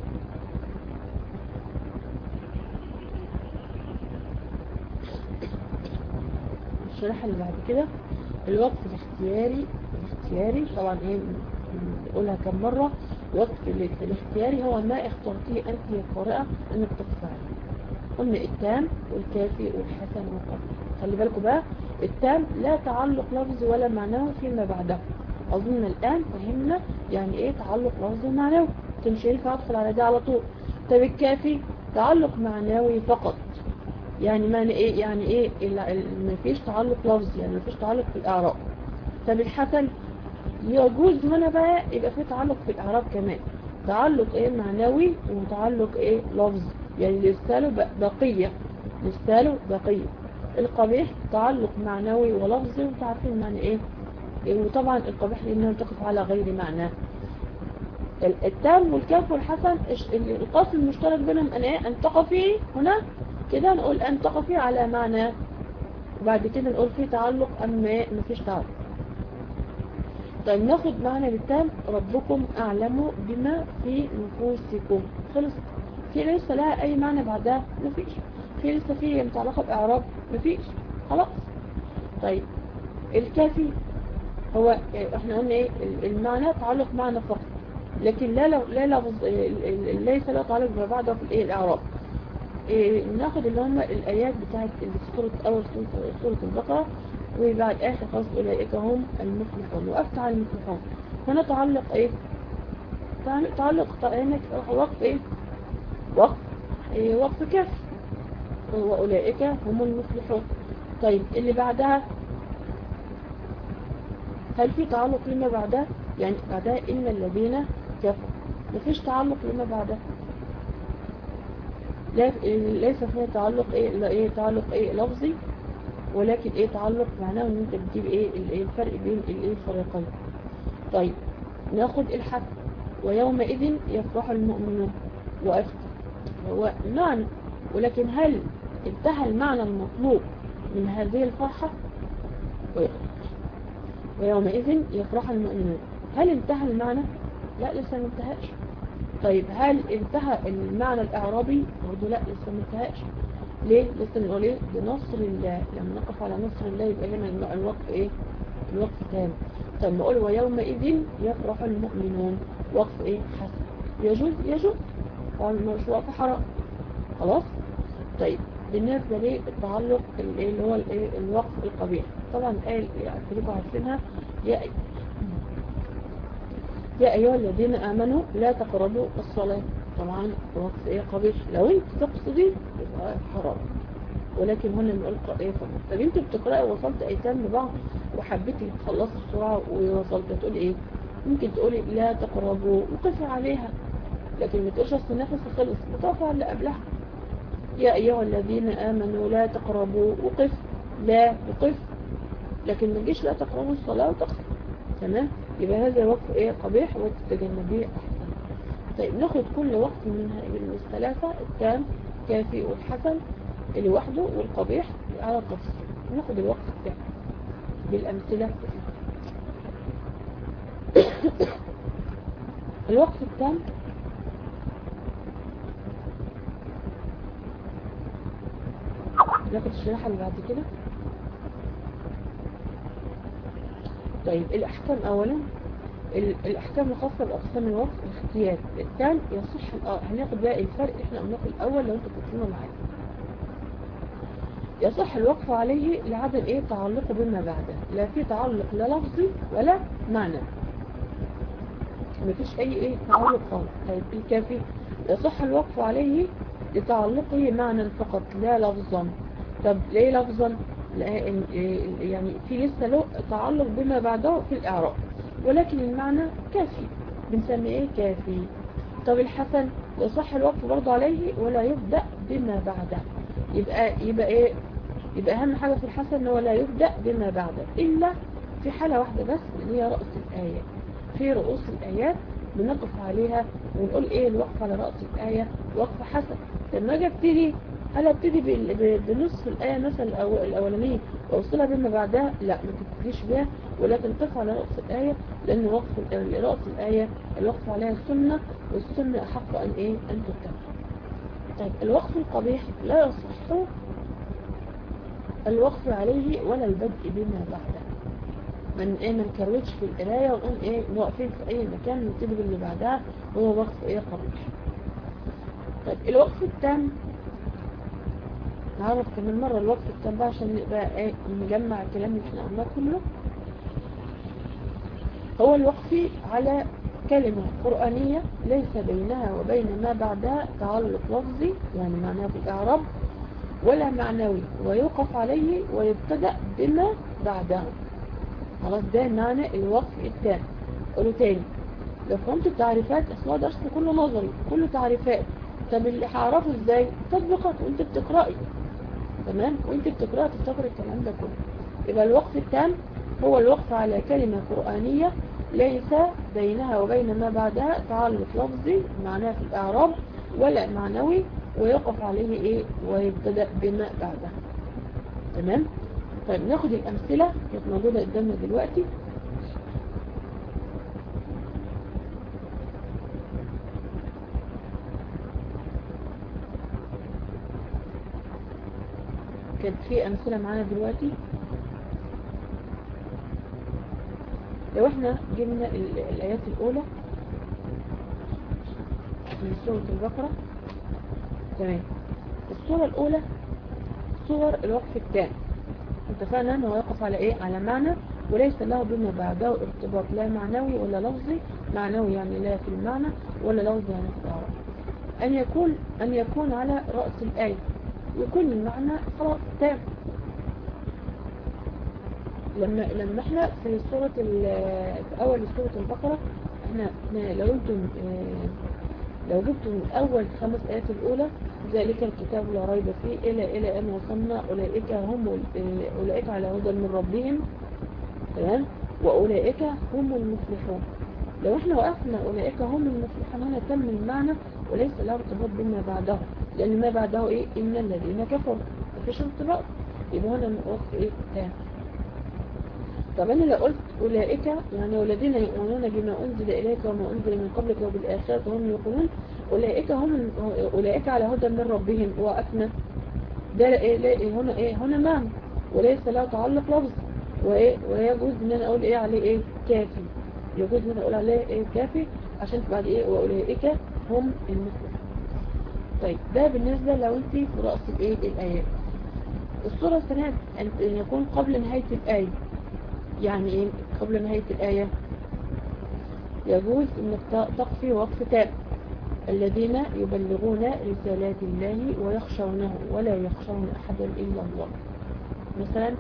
الشريحة اللي بعد كده الوقف الاختياري الاختياري طبعا ايه نقولها كم مرة الوقف الاختياري هو ما اخترتيه انت يا قارئة انك تقف قلنا التام والكافي والحسن والقبل خلي بالكم بقى التام لا تعلق لفظي ولا معنوي فيما بعده أظن الآن فهمنا يعني إيه تعلق لفظي ومعنوي مش ينفع أدخل على ده على طول طب الكافي تعلق معنوي فقط يعني معنى إيه يعني إيه ما فيش تعلق لفظي يعني ما فيش تعلق في الإعراب طب الحسن يجوز هنا بقى يبقى في تعلق في الإعراب كمان تعلق إيه معنوي وتعلق إيه لفظي يعني لساله بقية لساله بقية القبيح تعلق معنوي ولفظي وتعرفين معنى ايه وطبعا القبيح لانه تقف على غير معنى التام والكاف والحسن القصد المشترك بينهم ان ايه ان تقفي هنا كده نقول ان تقفي على معنى وبعد كده نقول في تعلق اما مفيش تعلق طيب ناخد معنى بالتام ربكم اعلم بما في نفوسكم خلص في لسه لها اي معنى بعدها مفيش في لسه في متعلقة بإعراب مفيش خلاص طيب الكافي هو احنا قلنا ايه المعنى تعلق معنى فقط لكن لا لا لفظ ليس له تعلق بما بعده في الايه الاعراب إيه ناخد اللي هم الايات بتاعت سوره اول سوره البقره وبعد اخر خلاص اولئك هم المفلحون وقفت على المفلحون هنا تعلق ايه تعلق هناك وقف ايه وقف إيه وقف كاف وأولئك هم المفلحون طيب اللي بعدها هل في تعلق لما بعدها يعني بعدها إن الذين كفروا مفيش تعلق لما بعدها ليس فيها تعلق ايه لا ايه تعلق ايه لفظي ولكن ايه تعلق معناه ان انت بتجيب ايه الفرق بين الايه الفريقين طيب ناخد الحق ويومئذ يفرح المؤمنون وقفت هو معنى ولكن هل انتهى المعنى المطلوب من هذه الفرحة ويومئذ يفرح المؤمنون هل انتهى المعنى لا لسه ما انتهاش طيب هل انتهى المعنى الاعرابي برضه لا لسه ما انتهاش ليه لسه بنقول ايه بنصر الله لما نقف على نصر الله يبقى هنا الوقف ايه الوقف تام طب نقول ويومئذ يفرح المؤمنون وقف ايه حسن يجوز يجوز مش وقف حرام خلاص طيب بالنسبة للتعلق اللي هو الوقف القبيح طبعا الآية اللي عارفينها يا يا أيها الذين آمنوا لا تقربوا الصلاة طبعا وقف ايه قبيح لو انت تقصدي يبقى حرام ولكن هنا بنقول ايه فقط طب انت بتقرأي وصلت ايتام لبعض وحبيتي تخلصي بسرعة ووصلت تقول ايه ممكن تقولي لا تقربوا وقفي عليها لكن ما تقولش اصل نفسي خلص بتقفي على اللي قبلها يا أيها الذين آمنوا لا تقربوا وقف لا وقف لكن ما تجيش لا تقربوا الصلاة وتقف تمام يبقى هذا وقف ايه قبيح وتتجنبيه أحسن طيب ناخد كل وقت من الثلاثة التام كافي والحسن لوحده والقبيح على التفصيل ناخد الوقت بتاعه بالأمثلة الوقف التام ناخد الشريحة اللي بعد كده طيب الأحكام أولا ال- الأحكام الخاصة بأقسام الوقف الاختيار الثاني يصح الأ- هناخد بقى الفرق احنا قلناه في الأول لو انتوا فاكرينه معايا يصح الوقف عليه لعدم ايه تعلقه بما بعده لا في تعلق لا لفظي ولا معنى مفيش اي ايه تعلق خالص طيب الكافي يصح الوقف عليه لتعلقه معنى فقط لا لفظا طب ليه لفظا لأن إيه- يعني في لسه له تعلق بما بعده في الاعراب ولكن المعنى كافي بنسميه ايه كافي طب الحسن يصح الوقف برضه عليه ولا يبدأ بما بعده يبقى يبقى ايه يبقى اهم حاجة في الحسن ان هو لا يبدأ بما بعده الا في حالة واحدة بس اللي هي رأس الآية في رؤوس الآيات بنقف عليها ونقول ايه الوقف على رأس الآية وقف حسن لما اجي ابتدي هل ابتدي بال- ب- بنصف الآية مثلا الأو- الأولانية وأوصلها بما بعدها لا ما تبتديش بها ولكن تقف على رأس الآية لأن وقف ال- رأس الآية الوقف عليها السنة والسنة أحق أن إيه أن تتبع طيب الوقف القبيح لا يصح الوقف عليه ولا البدء بما بعده من ايه ما نكروتش في القرايه ونقوم ايه واقفين في اي مكان نبتدي باللي بعدها هو وقف ايه قبيح طيب الوقف التام نعرف كمان مرة الوقف التام بقى عشان نبقى ايه نجمع الكلام اللي احنا قلناه كله هو الوقف على كلمة قرآنية ليس بينها وبين ما بعدها تعلق لفظي يعني معناه في الإعراب ولا معنوي ويوقف عليه ويبتدأ بما بعده خلاص ده معنى الوقف التام قولوا تاني لو فهمت التعريفات اصلا درس كله نظري كله تعريفات طب اللي هعرفه ازاي تطبيقات وانت بتقرأي تمام وانت بتقرأي تفتكر الكلام ده كله يبقى الوقف التام هو الوقف على كلمة قرآنية ليس بينها وبين ما بعدها تعلق لفظي معناه في الإعراب ولا معنوي ويقف عليه ايه ويبتدأ بما بعدها تمام طيب ناخد الأمثلة كانت موجودة قدامنا دلوقتي كانت في أمثلة معانا دلوقتي لو احنا جبنا ال- الآيات الأولى من سورة البقرة تمام الصورة الأولى صور الوقف الثاني اتفقنا انه يقف على ايه على معنى وليس له بما بعده ارتباط لا معنوي ولا لفظي معنوي يعني لا في المعنى ولا لفظي يعني في الإعراب أن يكون أن يكون على رأس الآية يكون المعنى خلاص تام لما لما احنا في سورة ال- في أول سورة البقرة احنا احنا لو انتم اه، لو جبتم أول خمس آيات الأولى ذلك الكتاب لا ريب فيه إلى إلى أن وصلنا أولئك هم ال- اه، أولئك على هدى من ربهم تمام وأولئك هم المفلحون لو احنا وقفنا أولئك هم المفلحون هنا تم المعنى وليس له ارتباط بما بعده لأن ما بعده إيه إن الذين كفروا مفيش ارتباط يبقى هنا وقف إيه تام طب أنا لو قلت أولئك يعني والذين يؤمنون بما أنزل إليك وما أنزل من قبلك وبالآخرة هم يقولون أولئك هم أولئك على هدى من ربهم وأكنا ده إيه لا- هنا إيه هنا معنى وليس له تعلق لفظ وإيه ويجوز إن أنا أقول إيه عليه إيه كافي يجوز إن أنا أقول عليه إيه كافي عشان بعد إيه وأولئك هم المسلمون طيب ده بالنسبة لو أنت في رأس الإيه الآيات الصورة الثانية أن أن يكون قبل نهاية الآية يعني إيه قبل نهاية الآية يجوز أنك ت- تقفي وقف تام الذين يبلغون رسالات الله ويخشونه ولا يخشون أحدا إلا الله مثلا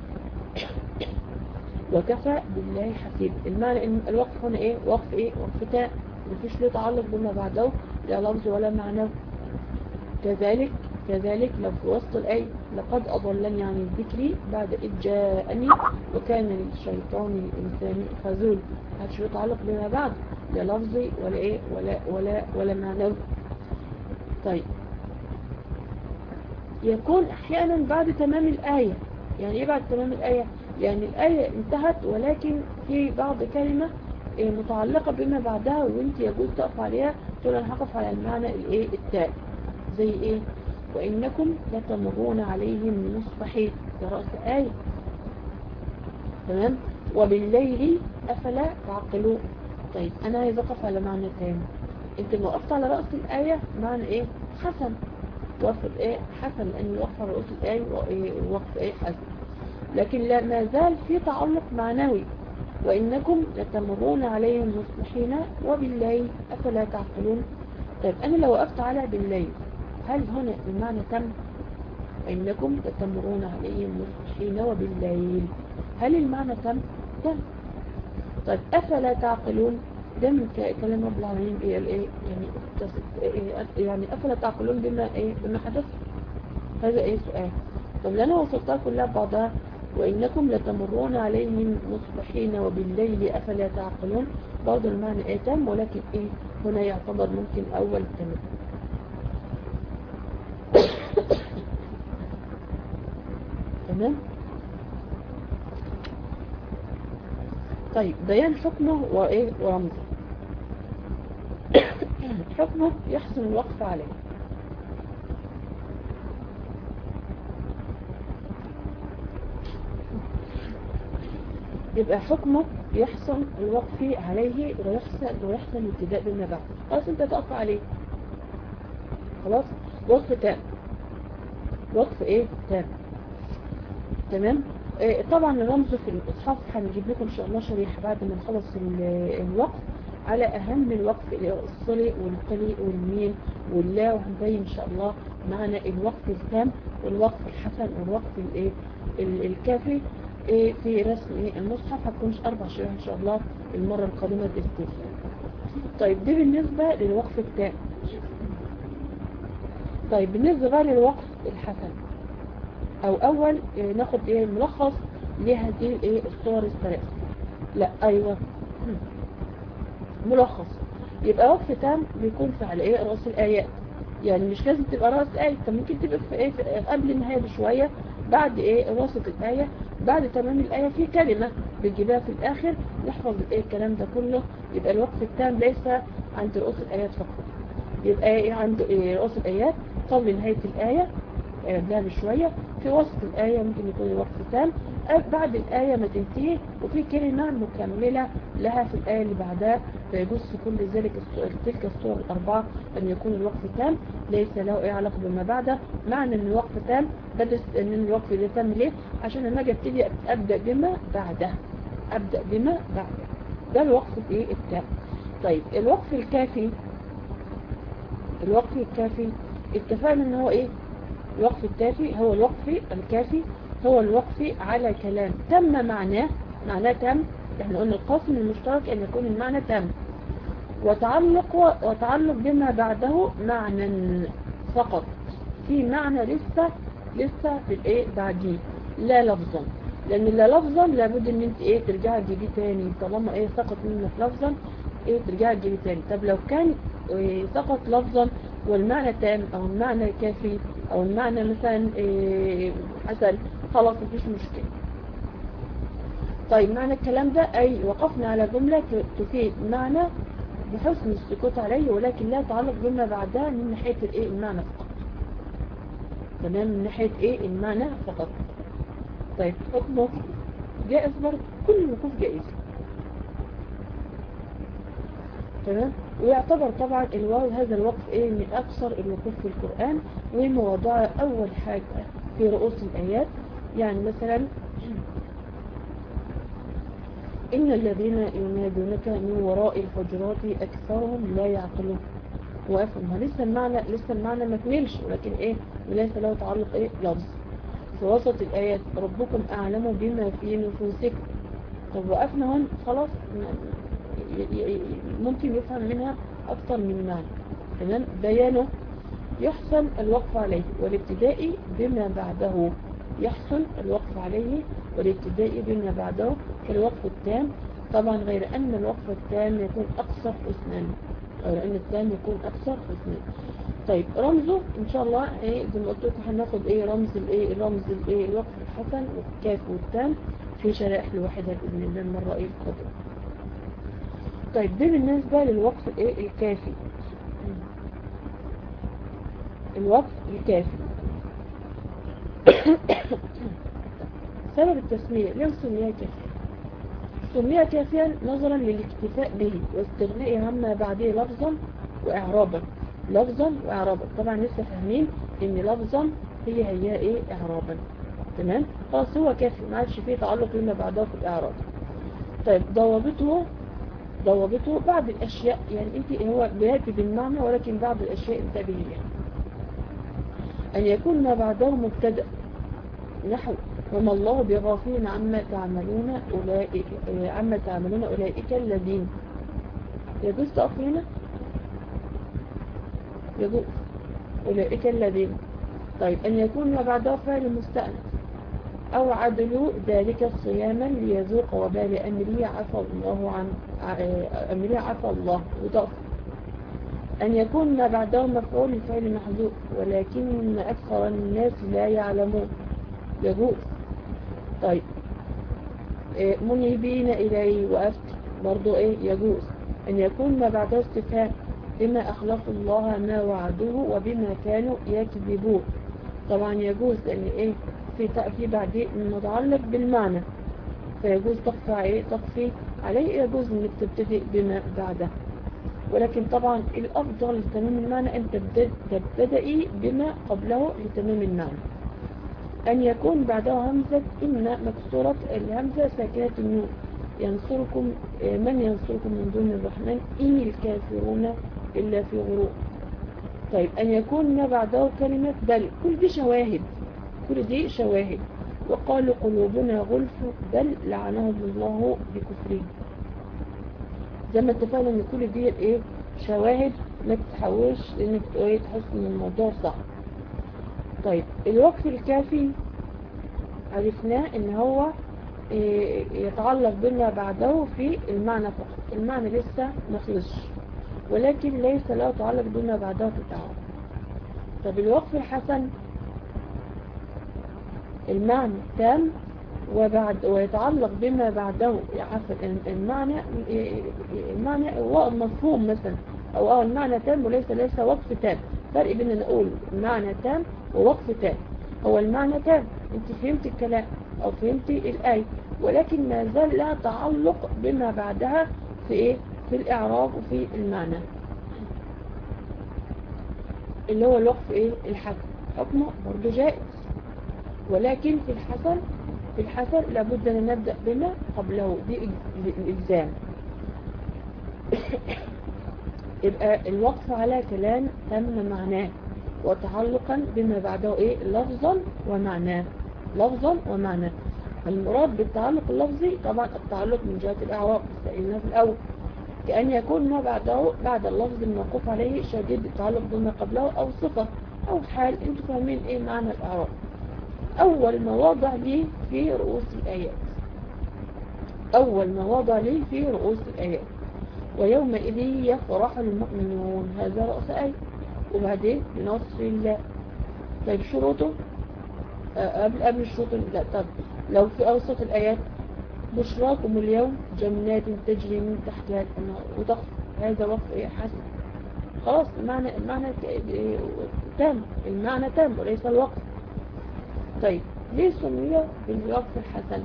وكفى بالله حسيب المعنى ان الوقف هنا ايه وقف ايه وقف تام مفيش له تعلق بما بعده لا لفظ ولا معنى كذلك كذلك لو في وسط الآية لقد أضلني عن الذكر بعد إذ جاءني وكان الشيطان الإنسان خذول هاتش له تعلق بما بعد لا لفظي ولا إيه ولا ولا ولا معنوي طيب يكون أحيانا بعد تمام الآية يعني إيه بعد تمام الآية يعني الآية انتهت ولكن في بعض كلمة إيه متعلقة بما بعدها وانت يجوز تقف عليها تقول انا هقف على المعنى الايه التالي زي ايه وانكم لتمرون عليهم مصبحين ده رأس آية تمام وبالليل افلا تعقلون طيب انا عايز اقف على معنى تاني انت لو وقفت على رأس الآية معنى ايه حسن وقف ايه حسن لان الوقف على رأس الآية وقف ايه حسن لكن لا ما زال في تعلق معنوي وإنكم لتمرون عليهم مصلحين وبالليل أفلا تعقلون طيب أنا لو وقفت على بالليل هل هنا المعنى تم وإنكم لتمرون عليهم مصلحين وبالليل هل المعنى تم تم طيب أفلا تعقلون ده من كلام رب العالمين ايه الايه يعني يعني افلا تعقلون بما ايه بما حدث هذا ايه سؤال طب لأنا وصلتها كلها بعضها وإنكم لتمرون عليهم مصبحين وبالليل أفلا تعقلون برضه المعنى ايه تم ولكن ايه هنا يعتبر ممكن أول تمام تمام طيب بيان حكمه وايه ورمزه حكمه يحسن الوقف عليه يبقى حكمه يحسن الوقف عليه ويحسن ويحسن الابتداء بما بعد خلاص انت تقف عليه خلاص وقف تام وقف ايه تام تمام إيه طبعا الرمز في الاصحاح هنجيب لكم ان شاء الله شريحه بعد ما نخلص الوقف على اهم الوقف الصلي والقلي والميم واللا وهنبين ان شاء الله معنى الوقف التام والوقف الحسن والوقف الايه الكافي إيه في رسم إيه المصحف هتكونش أربع شهور إن شاء الله المرة القادمة بإذن طيب دي بالنسبة للوقف التام طيب بالنسبة بقى للوقف الحسن أو أول إيه ناخد إيه ملخص لهذه إيه الصور الثلاثة لا أيوة ملخص يبقى وقف تام بيكون في على إيه رأس الآيات يعني مش لازم تبقى رأس آية ممكن تبقى في إيه في قبل النهاية بشوية بعد إيه وسط الآية بعد تمام الآية في كلمة بتجيبها في الآخر نحفظ ايه الكلام ده كله يبقى الوقف التام ليس عند رؤوس الآيات فقط يبقى ايه عند إيه رؤوس الآيات قبل نهاية الآية قبلها بشوية في وسط الآية ممكن يكون الوقف تام بعد الآية ما تنتهي وفي كلمة مكملة لها في الآية اللي بعدها فيجوز في كل ذلك تلك الصور الأربعة أن يكون الوقف تام ليس له أي علاقة بما بعده معنى أن الوقف تام بدرس أن الوقف ده تام ليه عشان لما أجي أبتدي أبدأ بما بعده أبدأ بما بعده ده الوقف الإيه التام طيب الوقف الكافي الوقف الكافي اتفقنا ان هو ايه الوقف الكافي هو الوقف الكافي هو الوقف على كلام تم معناه معناه تم احنا قلنا القاسم المشترك ان يكون المعنى تم وتعلق وتعلق بما بعده معنى فقط في معنى لسه لسه في الايه بعديه لا لفظا لان لا لفظا لابد ان انت ايه ترجعي تجيبيه تاني طالما ايه سقط منك لفظا ايه ترجعي تجيبيه تاني طب لو كان إيه سقط لفظا والمعنى تام او المعنى كافي او المعنى مثلا إيه حسن خلاص مفيش مشكلة طيب معنى الكلام ده اي وقفنا على جملة تفيد معنى بحسن السكوت عليه ولكن لا تعلق بما بعدها من ناحية الايه المعنى فقط تمام من ناحية ايه المعنى فقط طيب حكمه جائز برضه كل الوقوف جائز تمام ويعتبر طبعا الواو هذا الوقف ايه من اكثر الوقوف في القرآن وموضوع اول حاجة في رؤوس الايات يعني مثلا إن الذين ينادونك من وراء الحجرات أكثرهم لا يعقلون وافهم لسه المعنى لسه المعنى ما كملش ولكن ايه ليس له تعلق ايه لفظ في وسط الآيات ربكم أعلم بما في نفوسكم طب وقفنا هون خلاص ممكن يفهم منها أكثر من معنى تمام بيانه يحسن الوقف عليه والابتداء بما بعده يحسن الوقف عليه والابتداء بما بعده كالوقف التام طبعا غير أن الوقف التام يكون أكثر حسنا غير أن التام يكون أكثر حسنا طيب رمزه إن شاء الله إيه زي ما قلت لكم هناخد إيه رمز الإيه رمز الإيه الوقف الحسن والكاف والتام في شرائح لوحدها بإذن الله المرة إيه القادمة طيب ده بالنسبة للوقف الايه الكافي الوقف الكافي سبب التسمية ليه سميها كافية سميها كافيا نظرا للاكتفاء به واستغناء عما بعده لفظا واعرابا لفظا واعرابا طبعا لسه فاهمين ان لفظا هي هي ايه اعرابا تمام خلاص هو كافي ما عادش فيه تعلق لما بعده في الاعراب طيب ضوابطه ضوابطه بعض الاشياء يعني انت هو بياتي بالمعنى ولكن بعض الاشياء انتبهي لها ان يكون ما بعده مبتدا نحو وما الله بغافل عما تعملون أولئك عما تعملون أولئك الذين يجوز تقف هنا يجوز أولئك الذين طيب أن يكون ما بعده فعل مستأنف أو عدلوا ذلك صياما ليذوق وبال أمره عفى الله عن أمره عفى الله وضف أن يكون ما بعده مفعول الفعل محذوف ولكن أكثر الناس لا يعلمون يجوز طيب إيه منيبين إليه وأفت برضو إيه يجوز أن يكون ما بعده استفهام بما أخلف الله ما وعدوه وبما كانوا يكذبون طبعا يجوز لأن إيه في في بعدين متعلق بالمعنى فيجوز تخفى إيه تخفي عليه يجوز أنك تبتدئ بما بعده ولكن طبعا الأفضل لتمام المعنى أن تبتدئي بما قبله لتمام المعنى أن يكون بعدها همزة إن مكسورة الهمزة ساكنة النون ينصركم من ينصركم من دون الرحمن إن الكافرون إلا في غرور طيب أن يكون ما بعده كلمة بل كل دي شواهد كل دي شواهد وقالوا قلوبنا غلف بل لعنهم الله بكفرهم زي ما اتفقنا ان كل دي ايه شواهد ما تتحولش لانك ايه تحس ان الموضوع صعب طيب الوقف الكافي عرفناه ان هو إيه يتعلق بما بعده في المعنى فقط المعنى لسه ما خلصش ولكن ليس له تعلق بما بعده في التعارف طب الوقف الحسن المعنى تام وبعد ويتعلق بما بعده عفوا المعنى المعنى هو مفهوم مثلا او اه المعنى تام وليس ليس وقف تام فرق بين ان نقول معنى تام ووقف تام هو المعنى تام انت فهمت الكلام او فهمت الآية ولكن ما زال لها تعلق بما بعدها في ايه في الاعراب وفي المعنى اللي هو الوقف ايه الحسن حكمه برضه جائز ولكن في الحسن في الحسن لابد ان نبدأ بما قبله دي الإلزام يبقى الوقف على كلام تم معناه وتعلقا بما بعده ايه لفظا ومعناه لفظا ومعناه المراد بالتعلق اللفظي طبعا التعلق من جهة الإعراب سألنا في الأول كأن يكون ما بعده بعد اللفظ الموقوف عليه شديد التعلق بما قبله أو صفة أو حال انتوا فاهمين ايه معنى الإعراب أول مواضع ليه في رؤوس الآيات أول مواضع ليه في رؤوس الآيات ويومئذ يفرح المؤمنون هذا رأس آية وبعدين بنصر الله طيب شروطه قبل قبل الشروط لا طب لو في أوسط الآيات بشراكم اليوم جنات تجري من تحتها الأنهار وتخفى هذا وقف إيه حسن خلاص المعنى المعنى تام المعنى تام وليس الوقف طيب ليه سمي بالوقف الحسن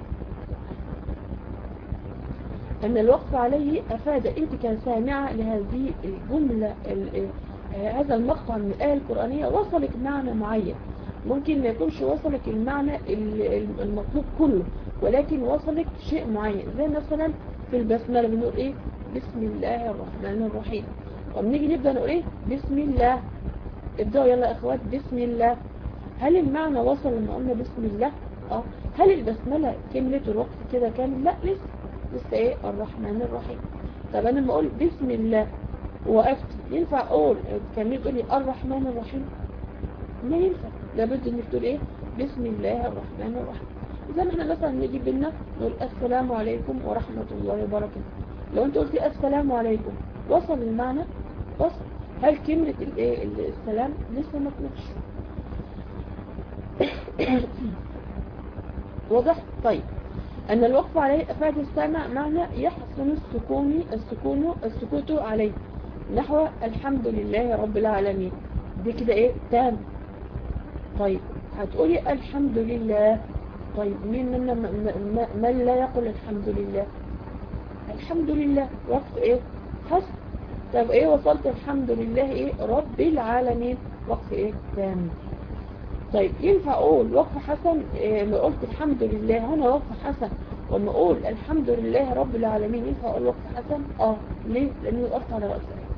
أن الوقف عليه أفاد أنت كان سامعة لهذه الجملة هذا المقطع من الآية القرآنية وصلك معنى معين ممكن ما يكونش وصلك المعنى المطلوب كله ولكن وصلك شيء معين زي مثلا في البسملة بنقول ايه بسم الله الرحمن الرحيم وبنيجي نبدأ نقول ايه بسم الله ابدأوا يلا اخوات بسم الله هل المعنى وصل لما قلنا بسم الله اه هل البسملة كملت الوقت كده كامل لا لسه لسه ايه الرحمن الرحيم طب انا لما اقول بسم الله وقفت ينفع اقول كملت تقول لي الرحمن الرحيم ما ينفع لابد انك تقول ايه بسم الله الرحمن الرحيم زي ما احنا مثلا نجي بينا نقول السلام عليكم ورحمة الله وبركاته لو انت قلت السلام عليكم وصل المعنى وصل هل كلمة الايه السلام لسه ما كنتش واضح طيب أن الوقف عليه أفاد السامع معنى يحسن السكون السكون السكوت عليه نحو الحمد لله رب العالمين دي كده ايه تام طيب هتقولي الحمد لله طيب مين منا من لا يقول الحمد لله الحمد لله وقف ايه حسن طب ايه وصلت الحمد لله ايه رب العالمين وقف ايه تام طيب ينفع اقول وقف حسن إيه ما قلت الحمد لله هنا وقف حسن وما اقول الحمد لله رب العالمين ينفع اقول وقف حسن اه ليه لانه وقفت على رأس ايه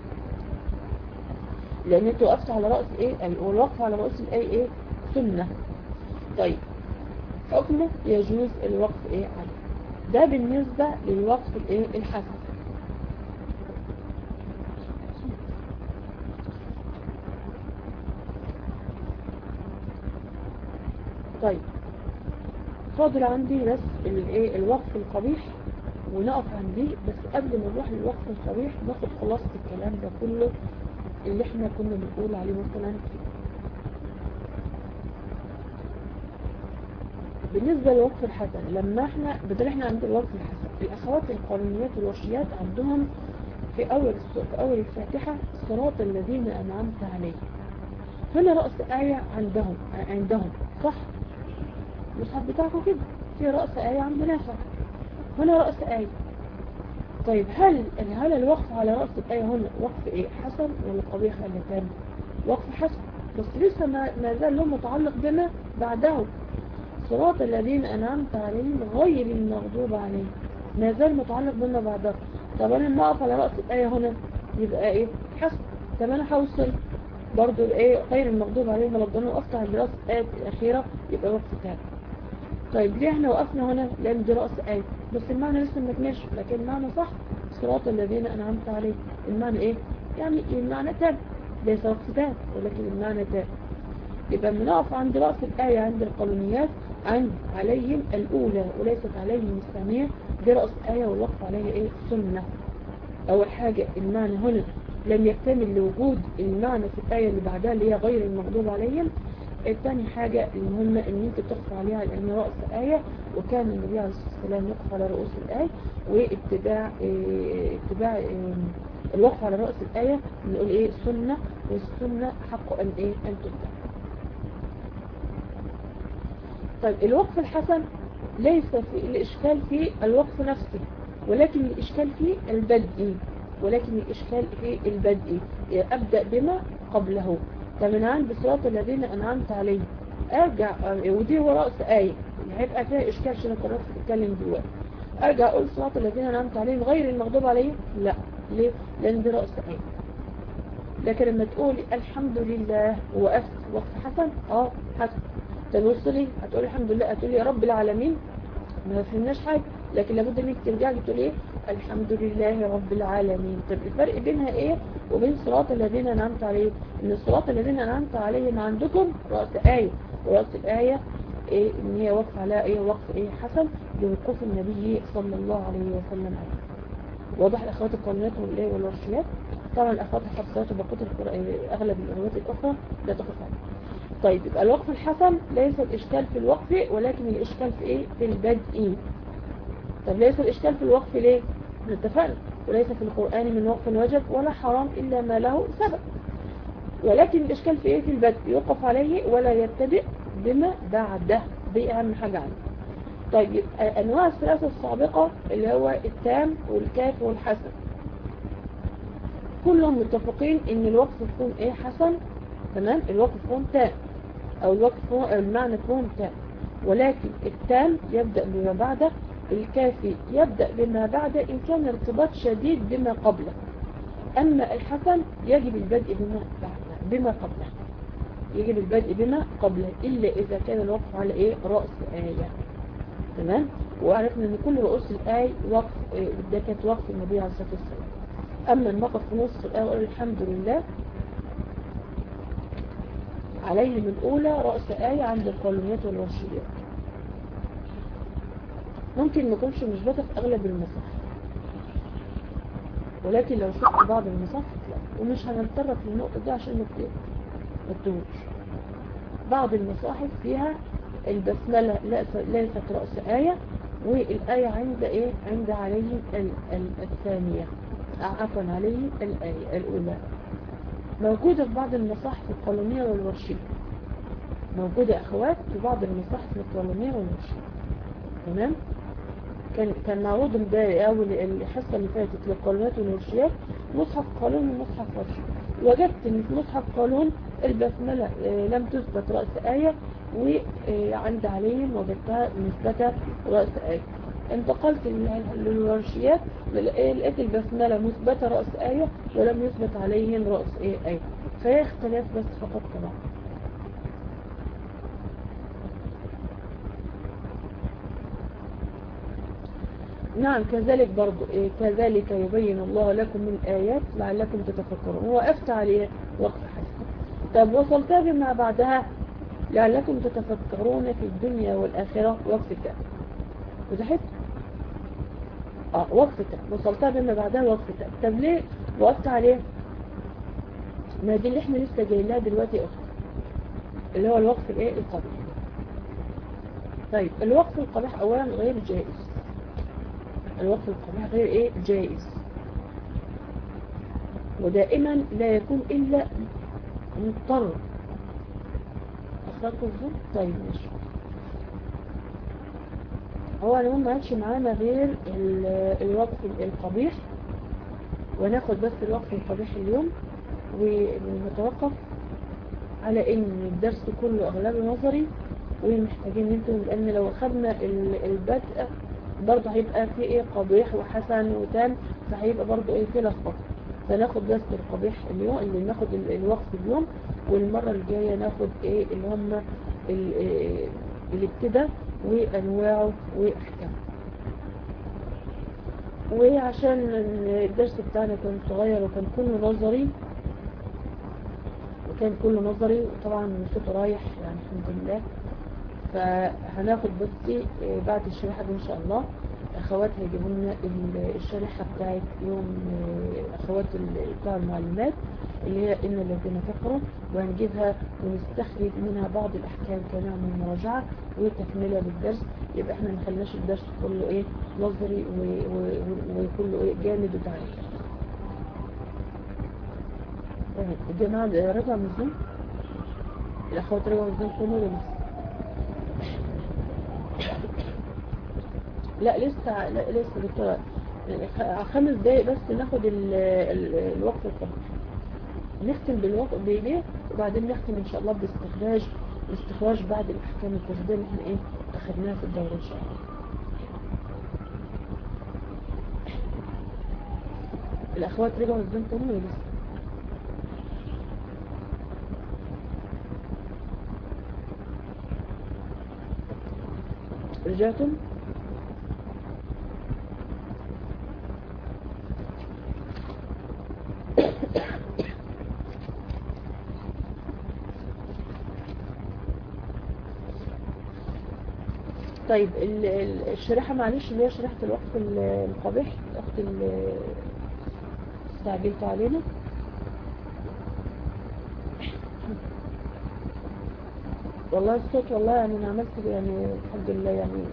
لان انت وقفت على رأس ايه يعني والوقف على رأس الايه ايه سنة طيب حكمه يجوز الوقف ايه عليه ده بالنسبة للوقف الايه الحسن طيب فاضل عندي بس الايه الوقف القبيح ونقف عندي بس قبل ما نروح للوقف القبيح ناخد خلاصة الكلام ده كله اللي احنا كنا بنقول عليه مثلا بالنسبة للوقف الحسن لما احنا بدل احنا عند الوقف الحسن الاخوات القانونيات والوشيات عندهم في اول في اول الفاتحة صراط الذين انعمت عليهم هنا رأس آية عندهم عندهم صح المصحف بتاعكم كده في رأس آية عند نافع هنا رأس آية طيب هل هل الوقف على رأس الآية هنا وقف ايه حسن ولا قبيح ولا تام وقف حسن بس لسه ما, ما زال له متعلق بما بعده صراط الذين أنعمت عليهم غير المغضوب عليهم ما زال متعلق بما بعده طب انا لما اقف على رأس الآية هنا يبقى ايه حسن طب انا هوصل برضو ايه غير المغضوب عليهم ولا الضالين وقفت عند رأس الآية الأخيرة يبقى وقف تام طيب ليه احنا وقفنا هنا لان دي رأس آية بس المعنى لسه ما كناش لكن المعنى صح صراط الذين أنعمت عليهم المعنى ايه يعني المعنى تام ليس وقف تام ولكن المعنى تام يبقى بنقف عند رأس الآية عند القانونيات عند عليهم الأولى وليست عليهم الثانية دي رأس آية والوقف عليها ايه سنة أول حاجة المعنى هنا لم يكتمل لوجود المعنى في الآية اللي بعدها اللي هي غير المغضوب عليهم الثاني حاجة المهمة ان انت تقف عليها لان رأس آية وكان النبي عليه الصلاة والسلام يقف على رؤوس الآية واتباع اه اتباع اه الوقف على رأس الآية نقول ايه سنة والسنة حق ان ايه ان تتبع طيب الوقف الحسن ليس في الاشكال في الوقف نفسه ولكن الاشكال في البدء ولكن الاشكال في البدء ابدأ بما قبله فمن عند صراط الذين أنعمت عليهم أرجع ودي هو رأس آية هيبقى فيها إشكال عشان القرآن بتتكلم دلوقتي أرجع أقول صراط الذين أنعمت عليهم غير المغضوب عليهم لا ليه؟ لأن دي رأس آية لكن لما تقولي الحمد لله وقفت وقف حسن اه حسن تنوصلي هتقولي الحمد لله هتقولي يا رب العالمين ما فهمناش حاجة لكن لابد انك ترجعي تقولي ايه الحمد لله رب العالمين طب الفرق بينها ايه وبين صراط الذين انعمت عليهم ان الصراط الذين انعمت عليهم عندكم رأس آية ورأس الآية ايه ان هي وقف على ايه وقف ايه حسن لوقوف النبي صلى الله عليه وسلم عليه واضح الاخوات القانونات والايه والورشيات طبعا الاخوات الحفظات وبقيه اغلب الروايات الاخرى لا تقف عليها طيب يبقى الوقف الحسن ليس الاشكال في الوقف ولكن الاشكال في ايه في البدء طب ليس الاشكال في الوقف ليه اتفقنا وليس في القرآن من وقف وجب ولا حرام إلا ما له سبب ولكن الإشكال في إيه في البدء يوقف عليه ولا يبتدئ بما بعده دي أهم حاجة عنه طيب أنواع الثلاثة السابقة اللي هو التام والكاف والحسن كلهم متفقين ان الوقف يكون ايه حسن تمام الوقف يكون تام او الوقف المعنى يكون تام ولكن التام يبدأ بما بعده الكافي يبدأ بما بعد إن كان ارتباط شديد بما قبله أما الحسن يجب البدء بما بعد بما قبله يجب البدء بما قبله إلا إذا كان الوقف على إيه رأس آية تمام وعرفنا أن كل رؤوس الآية وقف ده كانت وقف النبي عليه الصلاة والسلام أما النقف في نص الآية وقال الحمد لله عليهم الأولى رأس آية عند القوليات والوشيات ممكن ما يكونش مثبتة في أغلب المصاحف ولكن لو شفت بعض المصاحف لا ومش هنتطرق للنقطة دي عشان ما تتوهش بعض المصاحف فيها البسملة ليست رأس آية والآية عند إيه عند عليه الثانية عفوا عليه الآية الأولى موجودة في بعض المصاحف القانونية والورشية موجودة أخوات في بعض المصاحف القانونية والورشية تمام كان كان معروض امبارح أول الحصة اللي فاتت للقانونات والورشيات مصحف قانون ومصحف ورشي وجدت ان في مصحف قانون البسملة لم تثبت رأس آية وعند عليهم وجدتها مثبتة رأس آية انتقلت للورشيات لقيت البسملة مثبتة رأس آية ولم يثبت عليهم رأس آية فهي اختلاف بس فقط طبعا نعم كذلك برضو إيه كذلك يبين الله لكم من الآيات لعلكم تتفكرون وقفت عليه وقف حسن طب وصلتها بما بعدها لعلكم تتفكرون في الدنيا والآخرة وقف التاء وضحت اه وقف التاء وصلتها بما بعدها وقف التاء طب ليه وقفت عليه ما دي اللي احنا لسه جايين لها دلوقتي اخرى اللي هو الوقف الايه القبيح طيب الوقف القبيح اولا غير جائز الوقف القبيح غير ايه جائز ودائما لا يكون الا مضطر اخرجكم الظلم طيب ماشي هو انا ما عادش معانا غير الوقف القبيح وناخد بس الوقف القبيح اليوم ونتوقف على ان الدرس كله اغلبه نظري ومحتاجين انتم لان لو اخذنا البدء برضه هيبقى في ايه قبيح وحسن وتام فهيبقى برضه ايه في لخبطه فناخد بس القبيح اليوم اللي ناخد الوقت اليوم والمرة الجاية ناخد ايه اللي هم الابتداء وانواعه واحكامه وعشان الدرس بتاعنا كان صغير وكان كله نظري وكان كله نظري وطبعا صوته رايح يعني الحمد لله فهناخد بس بعد الشريحة دي ان شاء الله اخوات هيجيبوا لنا الشريحة بتاعت يوم اخوات بتاع المعلومات اللي هي ان الذين كفروا وهنجيبها ونستخرج منها بعض الاحكام كنوع من المراجعة وتكملة للدرس يبقى احنا ما خلناش الدرس كله ايه نظري وكله ايه جامد وتعالي الجماعة رجعوا من الزوم الاخوات رجعوا من الزوم كله ولا لا لسه لا لسه دكتورة خمس دقايق بس ناخد ال ال الوقت القبيح نختم بالوقت بإيه وبعدين نختم إن شاء الله باستخراج استخراج بعد الأحكام التجديد اللي احنا إيه أخذناها في الدورة إن شاء الله الأخوات رجعوا الزين تاني ولا لسه؟ رجعتم؟ طيب الشريحة معلش اللي هي شريحة الوقف القبيح الاخت اللي استعجلت علينا والله الصوت والله يعني انا عملت يعني الحمد لله يعني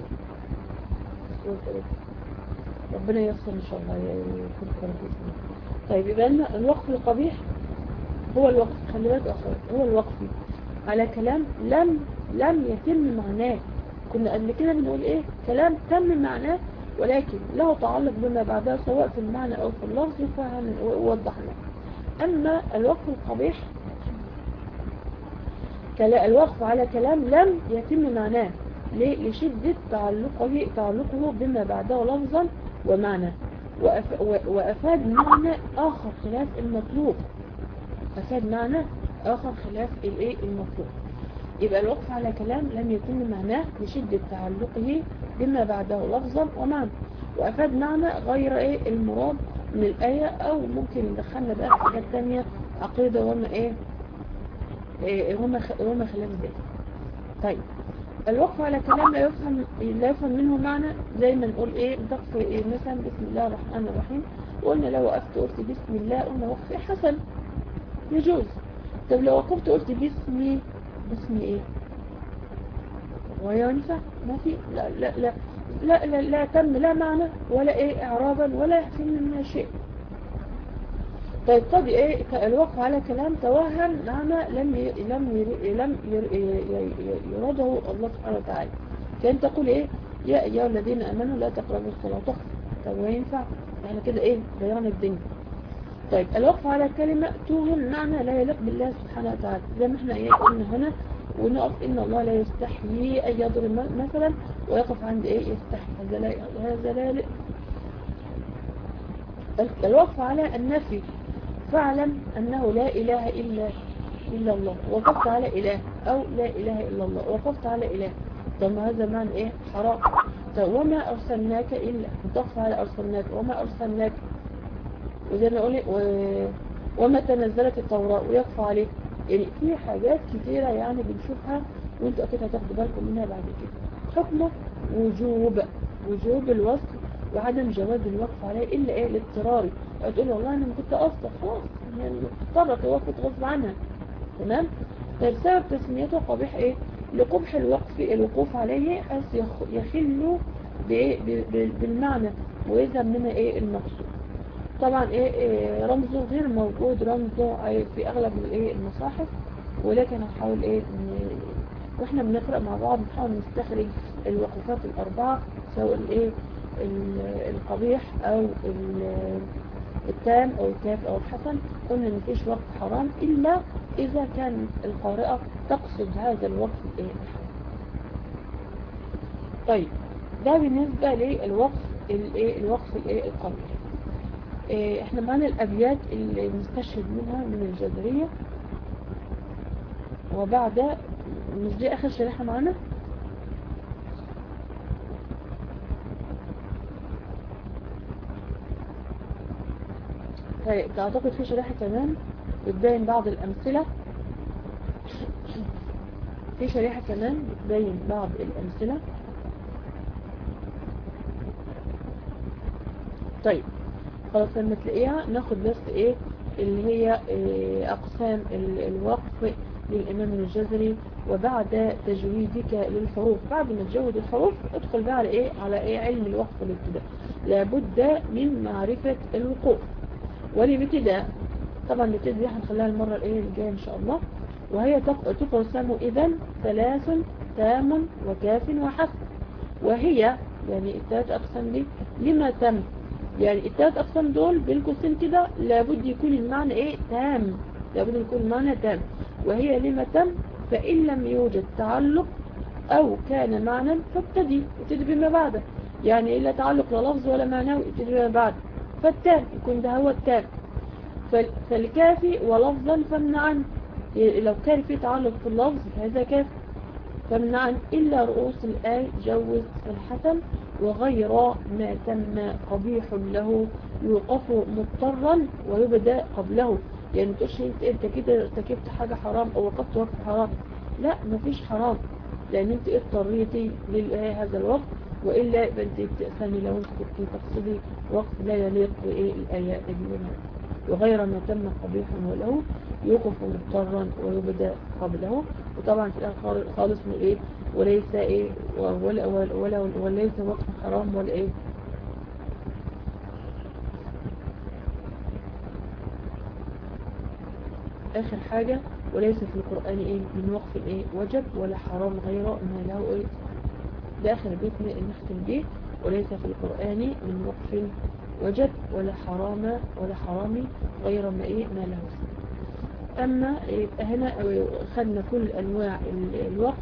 ربنا ييسر ان شاء الله يكون خير باذن طيب يبقى لنا الوقف القبيح هو الوقف خلي بالك اخوات هو الوقف على كلام لم لم يتم معناه كنا قبل كده بنقول ايه كلام تم معناه ولكن له تعلق بما بعدها سواء في المعنى او في اللفظ فوضحنا اما الوقف القبيح الوقف على كلام لم يتم معناه ليه؟ لشدة تعلقه تعلقه بما بعده لفظا ومعنى وأف وأفاد معنى آخر خلاف المطلوب أفاد معنى آخر خلاف الايه المطلوب يبقى الوقف على كلام لم يتم معناه لشدة تعلقه بما بعده لفظا ومعنى وأفاد معنى غير ايه المراد من الآية أو ممكن ندخلنا بقى في حاجات تانية عقيدة وما ايه, إيه وما, وما خلاف ذلك طيب الوقف على كلام لا يفهم لا يفهم منه معنى زي ما نقول ايه تقف إيه مثلا بسم الله الرحمن الرحيم وقلنا لو وقفت قلت بسم الله قلنا وقف حسن يجوز طب لو وقفت قلت بسم باسم ايه وينفع ما في لا لا لا لا لا, لا تم لا معنى ولا ايه اعرابا ولا يحسن منها شيء طيب قد ايه الوقف على كلام توهم معنى لم ي... لم ي... لم ي... يراده الله سبحانه وتعالى كان تقول ايه يا ايها الذين امنوا لا تقربوا الصلاه تخف طب وينفع يعني كده ايه بيان الدنيا طيب الوقف على كلمة توهم معنى لا يليق بالله سبحانه وتعالى زي ما احنا ايه قلنا هنا ونقف ان الله لا يستحيي ان يضرب مثلا ويقف عند ايه يستحي هذا لا هذا لا يليق الوقف على النفي فاعلم أنه لا إله إلا إلا الله وقفت على إله أو لا إله إلا الله وقفت على إله طب هذا معنى إيه حرام طب وما أرسلناك إلا وتقف على أرسلناك وما أرسلناك وزي ما أقول و... وما تنزلت التوراة ويقف عليه يعني في حاجات كثيرة يعني بنشوفها وانتوا أكيد هتاخدوا بالكم منها بعد كده حكمه وجوب وجوب الوصل وعدم جواز الوقف عليه إلا إيه الاضطراري تقول والله أنا ما كنت أصدق خلاص يعني اضطرت وقفت غصب عنها تمام طيب سبب تسميته قبيح إيه لقبح الوقف الوقوف عليه حيث يخل بالمعنى ويذهب منها إيه المقصود طبعا إيه, إيه رمزه غير موجود رمزه في أغلب الإيه المصاحف ولكن هنحاول إيه واحنا بنقرأ مع بعض نحاول نستخرج الوقفات الأربعة سواء الإيه القبيح او التام او الكاف او الحسن قلنا مفيش وقف حرام الا اذا كانت القارئة تقصد هذا الوقف الايه طيب ده بالنسبة للوقف الايه الوقف الايه القبيح إيه احنا معانا الابيات اللي نستشهد منها من الجزرية وبعد مش دي اخر شريحة معانا طيب تعتقد في شريحة كمان بتبين بعض الأمثلة في شريحة كمان بتبين بعض الأمثلة طيب خلاص لما تلاقيها ناخد بس ايه اللي هي إيه أقسام الوقف للإمام الجزري وبعد تجويدك للحروف بعد ما تجود الحروف ادخل بقى على ايه على ايه علم الوقف والابتداء لابد من معرفة الوقوف والابتداء طبعا الابتداء دي هنخليها المرة الايه الجاية ان شاء الله وهي تقسم اذا ثلاث تام وكاف وحسن وهي يعني الثلاث اقسام دي لما تم يعني الثلاث اقسام دول بين قوسين كده لابد يكون المعنى ايه تام لابد يكون المعنى تام وهي لما تم فإن لم يوجد تعلق أو كان معنى فابتدي ابتدي بما بعده يعني إلا تعلق لا لفظ ولا معنوي ابتدي بما بعده فالتام يكون ده هو التام فالكافي ولفظا فامنعا لو كان في تعلق في اللفظ فهذا كافي فامنعا إلا رؤوس الآي جوز الحسن وغير ما تم قبيح له يوقف مضطرا ويبدأ قبله يعني تقولش انت كده ارتكبت حاجة حرام او وقفت وقت حرام لا مفيش حرام لان انت اضطريتي لهذا الوقت وإلا يبقى انت تأثمي لو انت كنت تقصدي وقت لا يليق بإيه الآيات منها وغير ما تم قبيحا وله يوقف مضطرا ويبدأ قبله وطبعا في الآخر خالص من إيه وليس إيه ولا, ولا, ولا وليس وقت حرام ولا إيه آخر حاجة وليس في القرآن إيه من وقف إيه وجب ولا حرام غير ما له إيه ده آخر بيت نختم به وليس في القرآن من وقف وجب ولا حرام ولا حرام غير ما إيه ما له أما يبقى هنا خدنا كل أنواع الوقف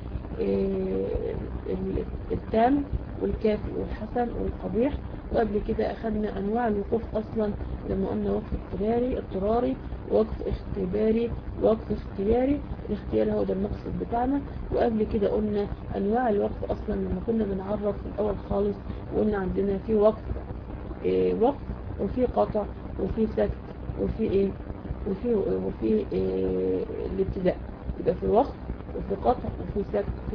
التام والكافي والحسن والقبيح وقبل كده أخذنا أنواع الوقوف أصلا لما قلنا وقف اضطراري اضطراري وقف اختباري وقف اختياري الاختيار هو ده المقصد بتاعنا وقبل كده قلنا أنواع الوقف أصلا لما كنا بنعرف في الأول خالص وقلنا عندنا في وقف إيه وقف وفي قطع وفي سكت وفي ايه وفي وفي إيه الابتداء يبقى في وقف وفي قطع وفي سكت وفي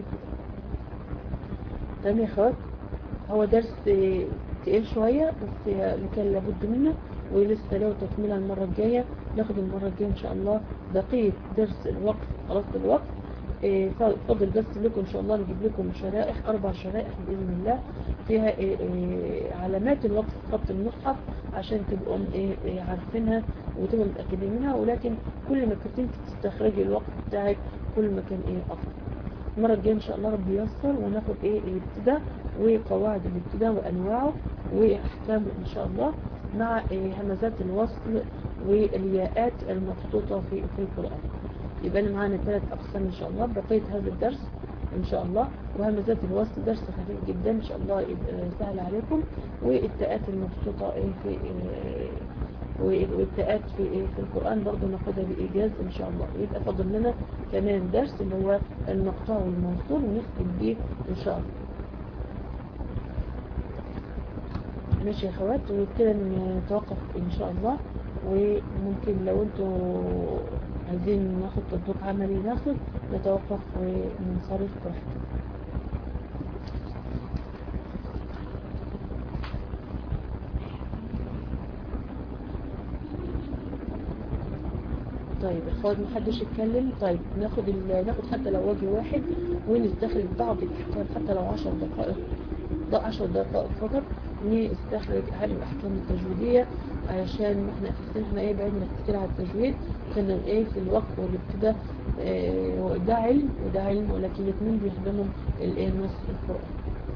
تمام يا اخوات هو درس تقيل شوية بس كان لابد منه ولسه له تكملة المرة الجاية ناخد المرة الجاية ان شاء الله بقية درس الوقف خلاص الوقف إيه، فاضل بس لكم ان شاء الله نجيب لكم شرائح اربع شرائح باذن الله فيها إيه، إيه، علامات الوقف في خط المصحف عشان تبقوا إيه، إيه، عارفينها وتبقوا متاكدين منها ولكن كل ما كنت انت تستخرجي الوقف بتاعك كل ما كان ايه افضل المره الجايه ان شاء الله ربي ييسر وناخد ايه الابتداء وقواعد الابتداء وانواعه واحكامه ان شاء الله مع إيه همزات الوصل والياءات المخطوطه في في القران يبقى أنا معانا ثلاث اقسام ان شاء الله بقيه هذا الدرس ان شاء الله وهمزات الوصل درس خفيف جدا ان شاء الله يبقى سهل عليكم والتاءات المخطوطه إيه في إيه والتاءات في إيه في القرآن برضو ناخدها بإيجاز إن شاء الله يبقى فاضل لنا كمان درس اللي هو المقطع والموصول ونختم بيه إن شاء الله ماشي يا اخوات وكده نتوقف إن شاء الله وممكن لو انتوا عايزين ناخد تطبيق عملي ناخد نتوقف وننصرف براحتنا طيب اخوات محدش يتكلم طيب ناخد ال... ناخد حتى لو وجه واحد ونستخرج بعض الاحكام حتى لو 10 دقائق 10 دقائق فقط نستخرج اهم الاحكام التجويديه علشان احنا اساسا احنا ايه بعدنا كتير على التجويد كنا ايه في الوقت والابتداء اه ده علم وده علم ولكن الاثنين بيخدموا الايه نص القران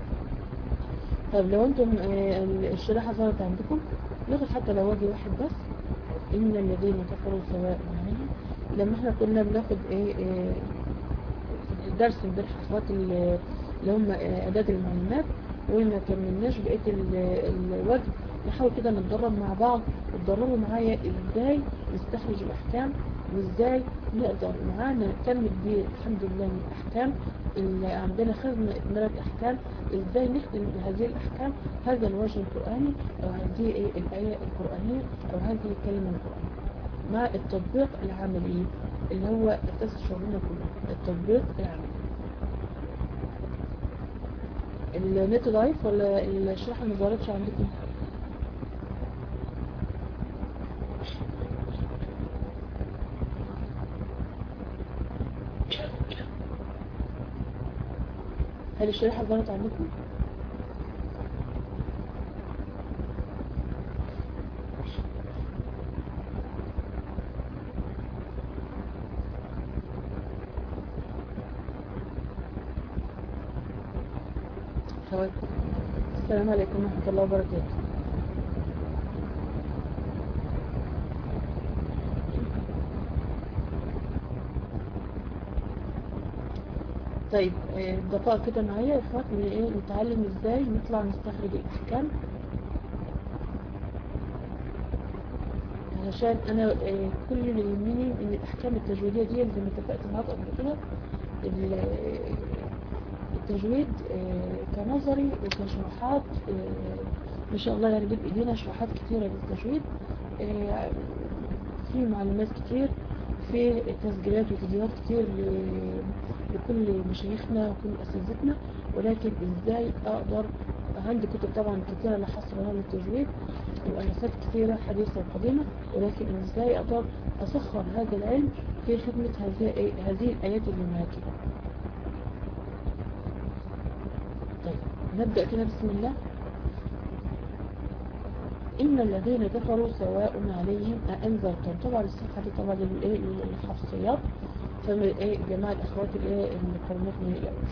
طب لو انتم اه الشريحه ظهرت عندكم ناخد حتى لو وجه واحد بس إن الذين كفروا سواء عليهم لما احنا كنا بناخد ايه, ايه درس امبارح اخوات اللي هم اعداد المعلومات وما كملناش بقيه الوجه نحاول كده نتدرب مع بعض اتدربوا معايا ازاي نستخرج الاحكام وازاي نقدر معانا نكمل بيه الحمد لله من الاحكام اللي عندنا خزنة ثلاث احكام ازاي نخدم بهذه الاحكام هذا الوجه القرآني او هذه ايه الاية القرآنية او هذه الكلمة القرآنية مع التطبيق العملي اللي هو اساس شغلنا كله التطبيق العملي النت ضعيف ولا الشرح ما ظهرتش عندكم هل الشريحة ظهرت عندكم؟ السلام عليكم ورحمة الله وبركاته طيب دقائق كده معايا يا اخوات ايه نتعلم ازاي نطلع نستخرج الاحكام علشان انا إيه كل اللي يهمني ان الاحكام التجويديه دي زي ما اتفقت معاكم قبل كده التجويد إيه كنظري وكشروحات إيه ما شاء الله يعني بيبقى ايدينا شروحات كتيره للتجويد في معلومات كتير في تسجيلات وفيديوهات كتير لكل مشايخنا وكل أساتذتنا ولكن إزاي أقدر عندي كتب طبعا كتيرة لا حصر لها للتجويد وألفات كتيرة حديثة وقديمة ولكن إزاي أقدر أسخر هذا العلم في خدمة هذه هذه الآيات اللي معاكي طيب نبدأ كده بسم الله إن الذين كفروا سواء عليهم أأنذرتم طبعا الصفحة دي طبعا الحفصيات فمن ايه جماعة الاخوات الايه المقارنات ما يقلقوش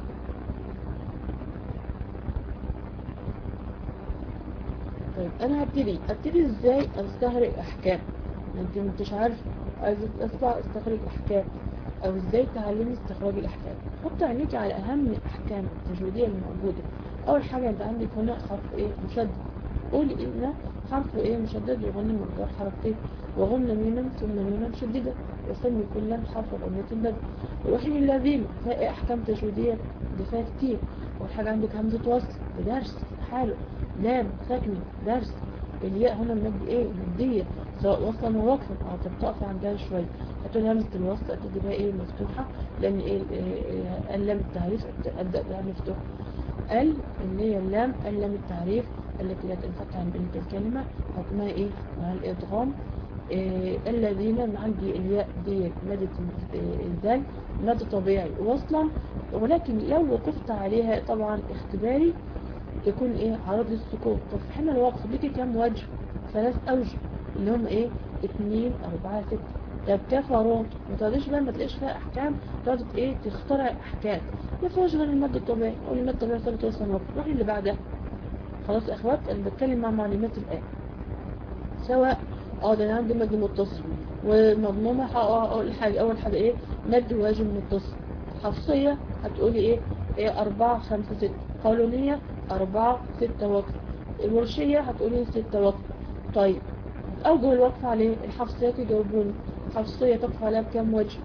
طيب انا هبتدي ابتدي ازاي استخرج احكام انت مش عارف عايز اسمع استخرج احكام او ازاي تعلمي استخراج الاحكام حط عينيك على اهم الاحكام التجويديه الموجوده اول حاجه انت عندك هنا حرف ايه مشدد قول ان حرف ايه مشدد يغني مقدار حركتين وغن ميما ثم ميما شديدة وسمي كلا حرف غنية البدء والوحي الذين فيها احكام تجويدية دي فيها كتير اول حاجة عندك همزة وصل بدرس حاله لام ساكنة درس الياء هنا المد ايه مادية سواء وصلا ووقفا او تبتقف عندها شوية هتقول همزة الوصل هتدي بقى ايه مفتوحة لان ايه اللام التعريف ابدأ بها مفتوحة ال اللي هي اللام اللام التعريف التي لا تنفتح عن بنت الكلمة حكمها ايه مع الادغام آه الذين عندي الياء دي مادة الذال مادة طبيعي واصلا ولكن لو وقفت عليها طبعا اختباري يكون ايه عرض للسكون طب في حين الوقف بيجي كام وجه ثلاث اوجه اللي هم ايه اتنين اربعة ستة طب كفرات ما تقعدش بقى ما تلاقيش فيها احكام تقعد ايه تخترع احكام ما فيهاش غير المادة الطبيعي او المادة الطبيعية ثابت وصل وقف روح اللي بعدها خلاص يا اخوات انا بتكلم مع معلومات الان سواء اه ده انا عندي مد متصل ومضمومة اول حاجة اول حاجة ايه مد واجب متصل حفصية هتقولي ايه ايه اربعة خمسة ستة قانونية اربعة ستة وقف الورشية هتقولي ستة وقف طيب اوجه الوقف عليه الحفصيات يجاوبوني الحفصية تقف عليها بكام وجه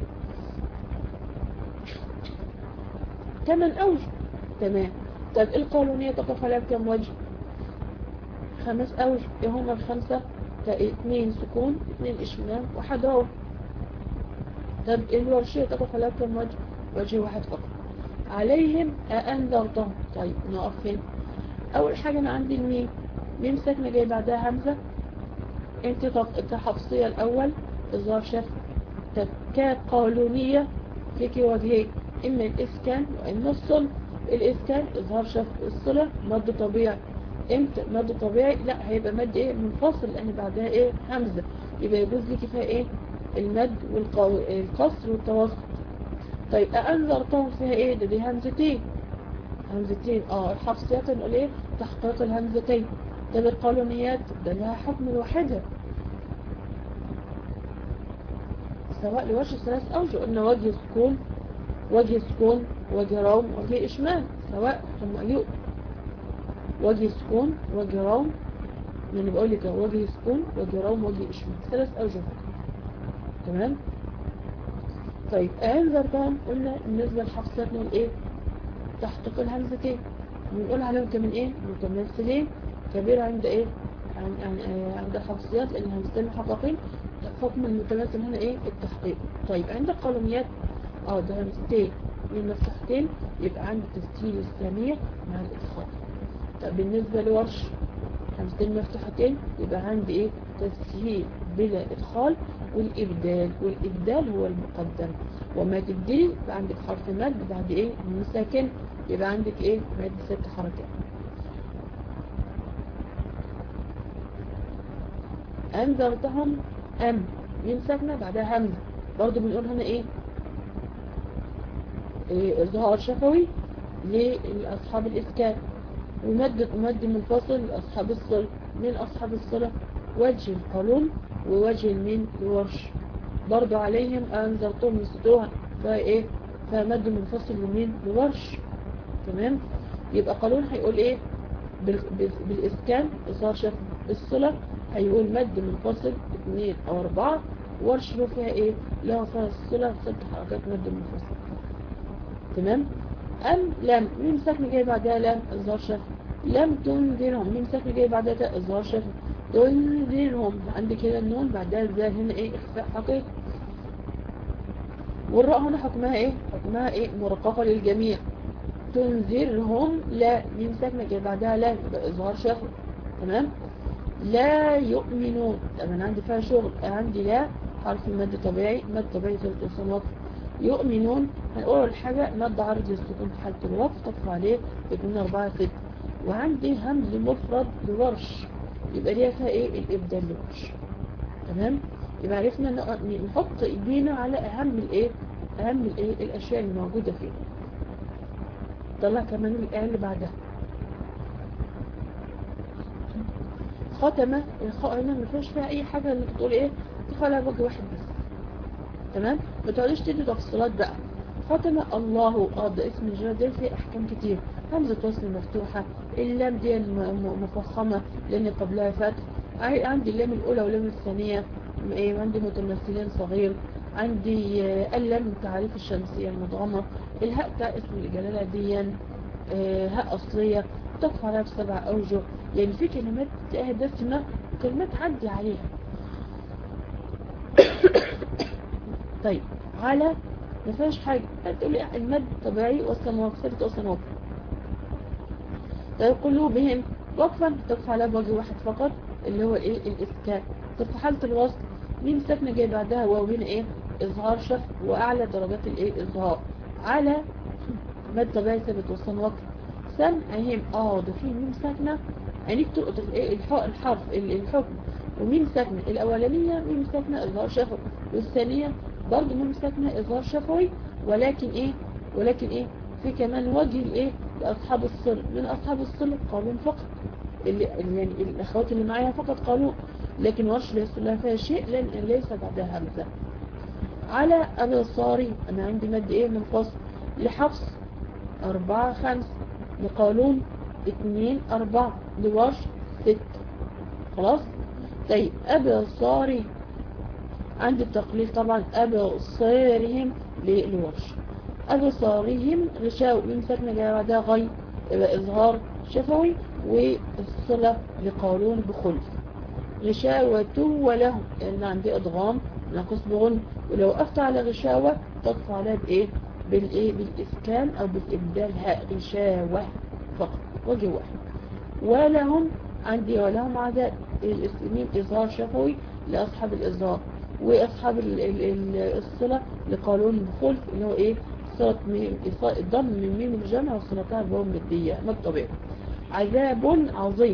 ثمان اوجه تمام طب القانونية تقف عليها بكام وجه خمس اوجه ايه هما الخمسة اثنين سكون اثنين اشمام واحد اهو طب الورشية تقف عليها بكام وجه وجه واحد فقط عليهم أأنذرتهم طيب نقف فين أول حاجة أنا عندي الميم ميم ساكنة جاي بعدها همزة انت كحفصية الأول إظهار شف كقانونية فيك وجهين إما الإسكان وإما الصل الإسكان إظهار شف الصلة مد طبيعي امتى مد طبيعي لا هيبقى مد ايه منفصل لأن بعدها ايه همزة يبقى يجوز لك فيها ايه المد والقصر والتوسط طيب أنذرتهم فيها ايه ده دي همزتين همزتين اه الحفصيات نقول ايه تحقيق الهمزتين ده بالقانونيات ده لها حكم لوحدها سواء لوجه ثلاث أوجه قلنا وجه سكون وجه سكون وجه روم وجه إشمال سواء هم يؤ وجه سكون وجه روم يعني بقول لك وجه سكون وجه روم وجه إشمال ثلاث أوجه تمام طيب أنذرتهم قلنا بالنسبة للحفصات نقول إيه تحقيق الهمزتين بنقول عليهم كمان إيه متمثلين كبير عند إيه عند, عند الحفصيات لأن الهمزتين محققين حكم المتمثل هنا إيه التحقيق طيب عند القلميات اه ده همزتين من مفتوحتين يبقى عندي تسجيل الثانية مع الإدخال طب بالنسبة لورش همزتين مفتوحتين يبقى عندي إيه تسهيل بلا إدخال والإبدال والإبدال هو المقدم وما تبدلي يبقى عندك حرف مد بعد إيه من ساكن يبقى عندك إيه مد ست حركات أنذرتهم أم من ساكنة بعدها همزة برضو بنقول هنا إيه إيه إظهار شفوي لأصحاب الإسكان ومد مد منفصل لأصحاب الصل من أصحاب الصلة وجه القانون ووجه المين الورش برضو عليهم أنذرتهم يسدوها فإيه فمد منفصل لمين لورش تمام يبقى قانون هيقول إيه بالإسكان إظهار شفوي الصلة هيقول مد منفصل اثنين أو أربعة ورش له فيها إيه لها فيها الصلة ست حركات مد منفصل تمام أم لم مين ساكن جاي بعدها لم إظهار شفوي لم تنذرهم مين ساكن جاي بعدها إظهار شفوي تنذرهم عندي كده النون بعدها ازاي هنا ايه اخفاء حقيقي والراء هنا حكمها ايه حكمها ايه مرققة للجميع تنذرهم لا مين ساكنة جاي بعدها لا اظهار شفوي تمام لا يؤمنون طب انا عندي فيها شغل عندي لا حرف مد طبيعي مد طبيعي ثلاث اصل وقف يؤمنون هنقول الحاجة مد عرض للسكون في حالة الوقف تقف عليه يكون أربعة ست وعندي همز مفرد لورش يبقى ليها فيها ايه الابدال لورش تمام يبقى عرفنا نحط ايدينا على اهم الايه اهم الايه الاشياء اللي موجودة فيه طلع كمان الايه اللي بعدها ختمة الخاء هنا ما فيهاش فيها اي حاجة اللي بتقول ايه تخلى وجه واحد بس تمام ما تقعديش تدي تفصيلات بقى ختمة الله اه ده اسم الجلال ده فيه احكام كتير همزة وصل مفتوحة اللام دي مفخمة لان قبلها فتح عندي اللام الاولى واللام الثانية ايه عندي متمثلين صغير عندي اللام تعريف الشمسية المضغمة الهاء بتاع اسم الجلالة دي هاء اصلية تقف عليها بسبع اوجه يعني في كلمات تلاقيها دسمة وكلمات عدي عليها طيب على ما فيهاش حاجة تقول لي المد طبيعي والسماوات ثابت والسماوات طيب قلوبهم وقفا تقف على وجه واحد فقط اللي هو الايه الاسكان طب في حالة الوصل ميم ساكنة جاي بعدها واو هنا ايه اظهار شف واعلى درجات الايه اظهار على مد طبيعي ثابت وصل وقت سم اهم اه ده في ميم ساكنة عينيك تلقط الايه الح- الحرف ال- الحكم وميم ساكنة الاولانية ميم ساكنة اظهار شفوي والثانية برضه ميم ساكنة اظهار شفوي ولكن ايه ولكن ايه في كمان وجه الايه لاصحاب الصل من اصحاب الصل قالون فقط اللي اللي يعني الاخوات اللي معايا فقط قالوا لكن ورش ليس لها فيها شيء لان ليس بعدها همزه على أبصاري أنا عندي مد إيه منفصل لحفص أربعة خمس لقانون اتنين أربعة لورش ست خلاص طيب أبصاري عندي التقليل طبعا أبصارهم لورش أبصارهم غشاو من ساكنة جاية بعدها غي يبقى إظهار شفوي والصلة لقانون بخلف غشاوة ولهم لأن عندي أضغام ناقص بغن ولو وقفت على غشاوة تقف عليها بإيه بالإيه بالإسكان أو بالإبدال هاء غشاوة فقط وجه واحد ولهم عندي ولهم عدد الاسمين إظهار شفوي لأصحاب الإظهار وأصحاب ال- ال- ال- الصلة لقانون بخلف اللي هو إيه صلة ميم إصا- الضم من ميم الجمع وصلتها بهم مادية ما الطبيعي عذاب عظيم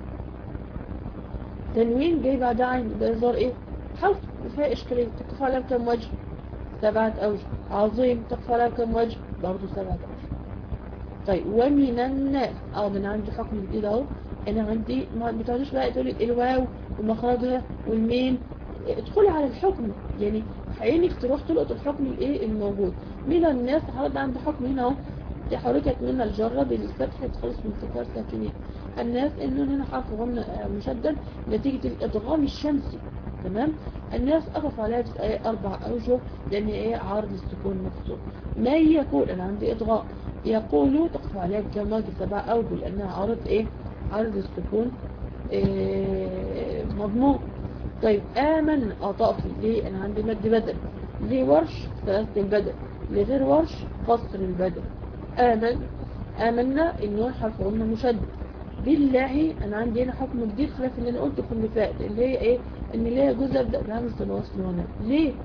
تنوين جاي بعدها عين ده إظهار إيه حرف فيها إشكالية تقف عليها كم وجه سبعة أوجه عظيم تقف عليها كم وجه برضه سبعة أوجه طيب ومن الناس اه ده انا عندي حكم جديد اهو انا عندي ما بتقعدوش بقى تقولي الواو ومخرجها والميم ادخلي على الحكم يعني عينك تروح تلقط الحكم الايه الموجود من الناس حضرتك عندي حكم هنا اهو دي حركت من الجرة بالفتح تخلص من سكار ساكنين الناس انه هنا حرف غن مشدد نتيجة الادغام الشمسي تمام الناس أقف عليها بس ايه أربع أوجه لأن ايه عارض السكون مفتوح ما يقول أنا عندي إضغاء يقول تقف عليها بكم وجه سبع أوجه لأنها عارض ايه عارض السكون إيه مضمون طيب آمن أطافي ليه أنا عندي مد بدل ليه ورش ثلاثة البدل لغير ورش قصر البدل آمن آمنا النون حرف غنة مشدد بالله أنا عندي هنا حكم جديد خلاف اللي أنا قلته في اللي فات اللي هي إيه إن لا يجوز أبدأ بهمزة الوصل هنا ليه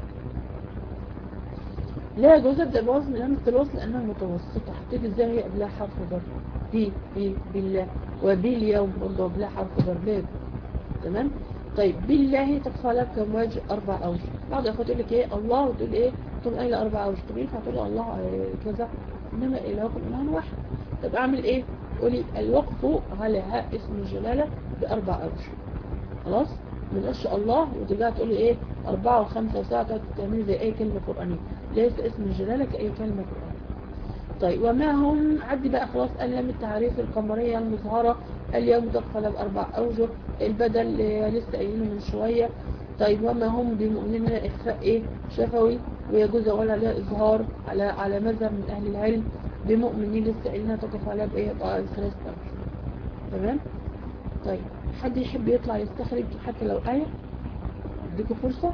لا يجوز أبدأ بوزن همزة الوصل لأنها متوسطة حطيت إزاي هي قبلها حرف جر بي بي بالله وباليوم برضه قبلها حرف جر لا يجوز. تمام طيب بالله تقف على كم وجه أربع أوجه بعض الأخوات تقول لك إيه الله وتقول إيه تقول أي أربع أوجه طب ينفع تقول الله آه، كذا إنما إلهكم إله واحد طب أعمل إيه قولي الوقف على هاء اسم الجلالة بأربع أوجه خلاص من قش الله وترجع تقولي إيه أربعة وخمسة وسبعة تقعد تعملي زي أي كلمة قرآنية ليس اسم الجلالة كأي كلمة قرآنية طيب وما هم عدي بقى خلاص قال لم التعريف القمرية المظهرة اليوم تقفل بأربع أوجه البدل اللي لسه قايلينه من شوية طيب وما هم بمؤمنين إخفاء إيه شفوي ويجوز ولا لا إظهار على على مذهب من أهل العلم بمؤمنين لسه قايلينها تقف عليها بإيه بقى ثلاث أوجه تمام طيب حد يحب يطلع يستخرج حتى لو آية اديكوا فرصة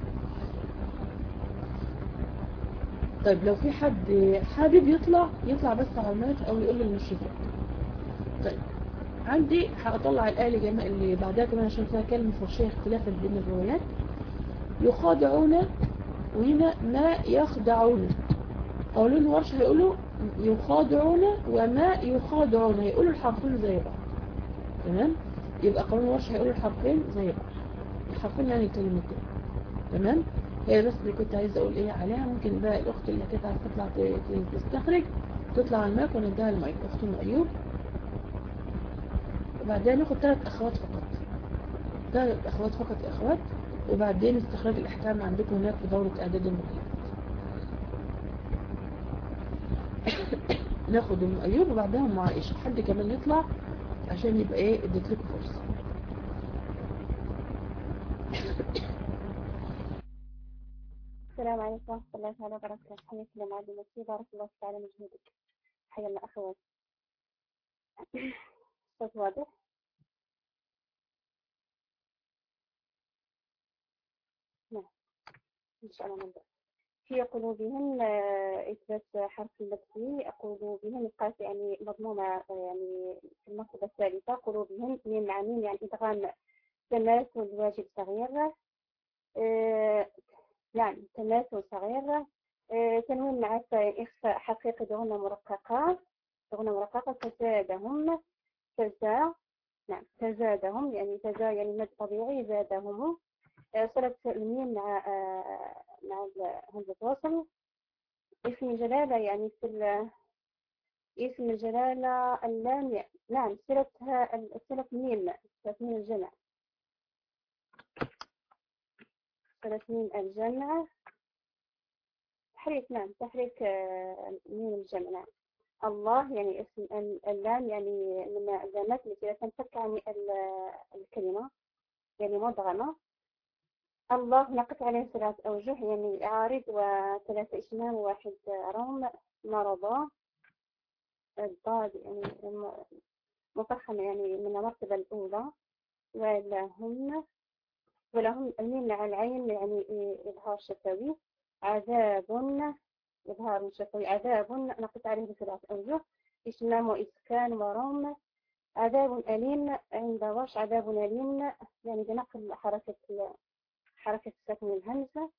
طيب لو في حد حابب يطلع يطلع بس على المايك او يقول للمشرفات طيب عندي هطلع الآية اللي جماعة اللي بعدها كمان عشان فيها كلمة فرشية اختلافا بين الروايات يخادعون وهنا ما يخدعون قولون ورش هيقولوا يخادعون وما يخادعون هيقولوا الحرفين زي بعض تمام يبقى قولون ورش هيقولوا الحرفين زي بعض الحرفين يعني كلمتين تمام هي بس اللي كنت عايزه اقول ايه عليها ممكن بقى الاخت اللي كانت عايزه تطلع ت- ت- تستخرج تطلع على المايك ونديها المايك اخت ام ايوب وبعدين ناخد ثلاث اخوات فقط ثلاث اخوات فقط يا اخوات وبعدين استخراج الاحكام عندكم هناك في دوره اعداد المقيمات ناخد ام ايوب وبعدها ام عائشه حد كمان يطلع عشان يبقى ايه اديت لكم فرصه السلام عليكم ورحمة الله تعالى وبركاته حياك الله معلمتي بارك الله تعالى مجهودك حيا الله أخوات صوت واضح نعم إن شاء الله نبدأ في قلوبهم آه، إثبات حرف المبني قلوبهم القاف يعني مضمومة آه، يعني في المرتبة الثالثة قلوبهم ميم مع ميم يعني إدغام تماثل واجب صغير آه، نعم تماثل صغير آه، تنوين مع إخفاء حقيقي دغنة مرققة دغنة مرققة تزادهم تزا نعم تزادهم يعني تزا يعني مد طبيعي زادهم آه، صلة الميم مع آه، مع همزة وصل اسم جلالة يعني في اسم الجلالة اللام يعني نعم صلتها صلة ميم صلة ميم الجمع صلة ميم الجمع تحريك نعم تحريك آه، ميم الجمع نعم الله يعني اسم اللام يعني من اللامات التي تنفك عن الكلمة يعني مدغمة الله نقف عليه ثلاث أوجه يعني عارض وثلاثة إشمام وواحد روم مرضى الضاد يعني مفخمة يعني من المرتبة الأولى ولهم ولهم الميم مع العين يعني إظهار شفوي عذاب إظهار شفوي عذاب نقف عليه بثلاث أوجه إشمام وإسكان وروم عذاب أليم عند وش عذاب أليم يعني بنقل حركة حركة سكن الهمزة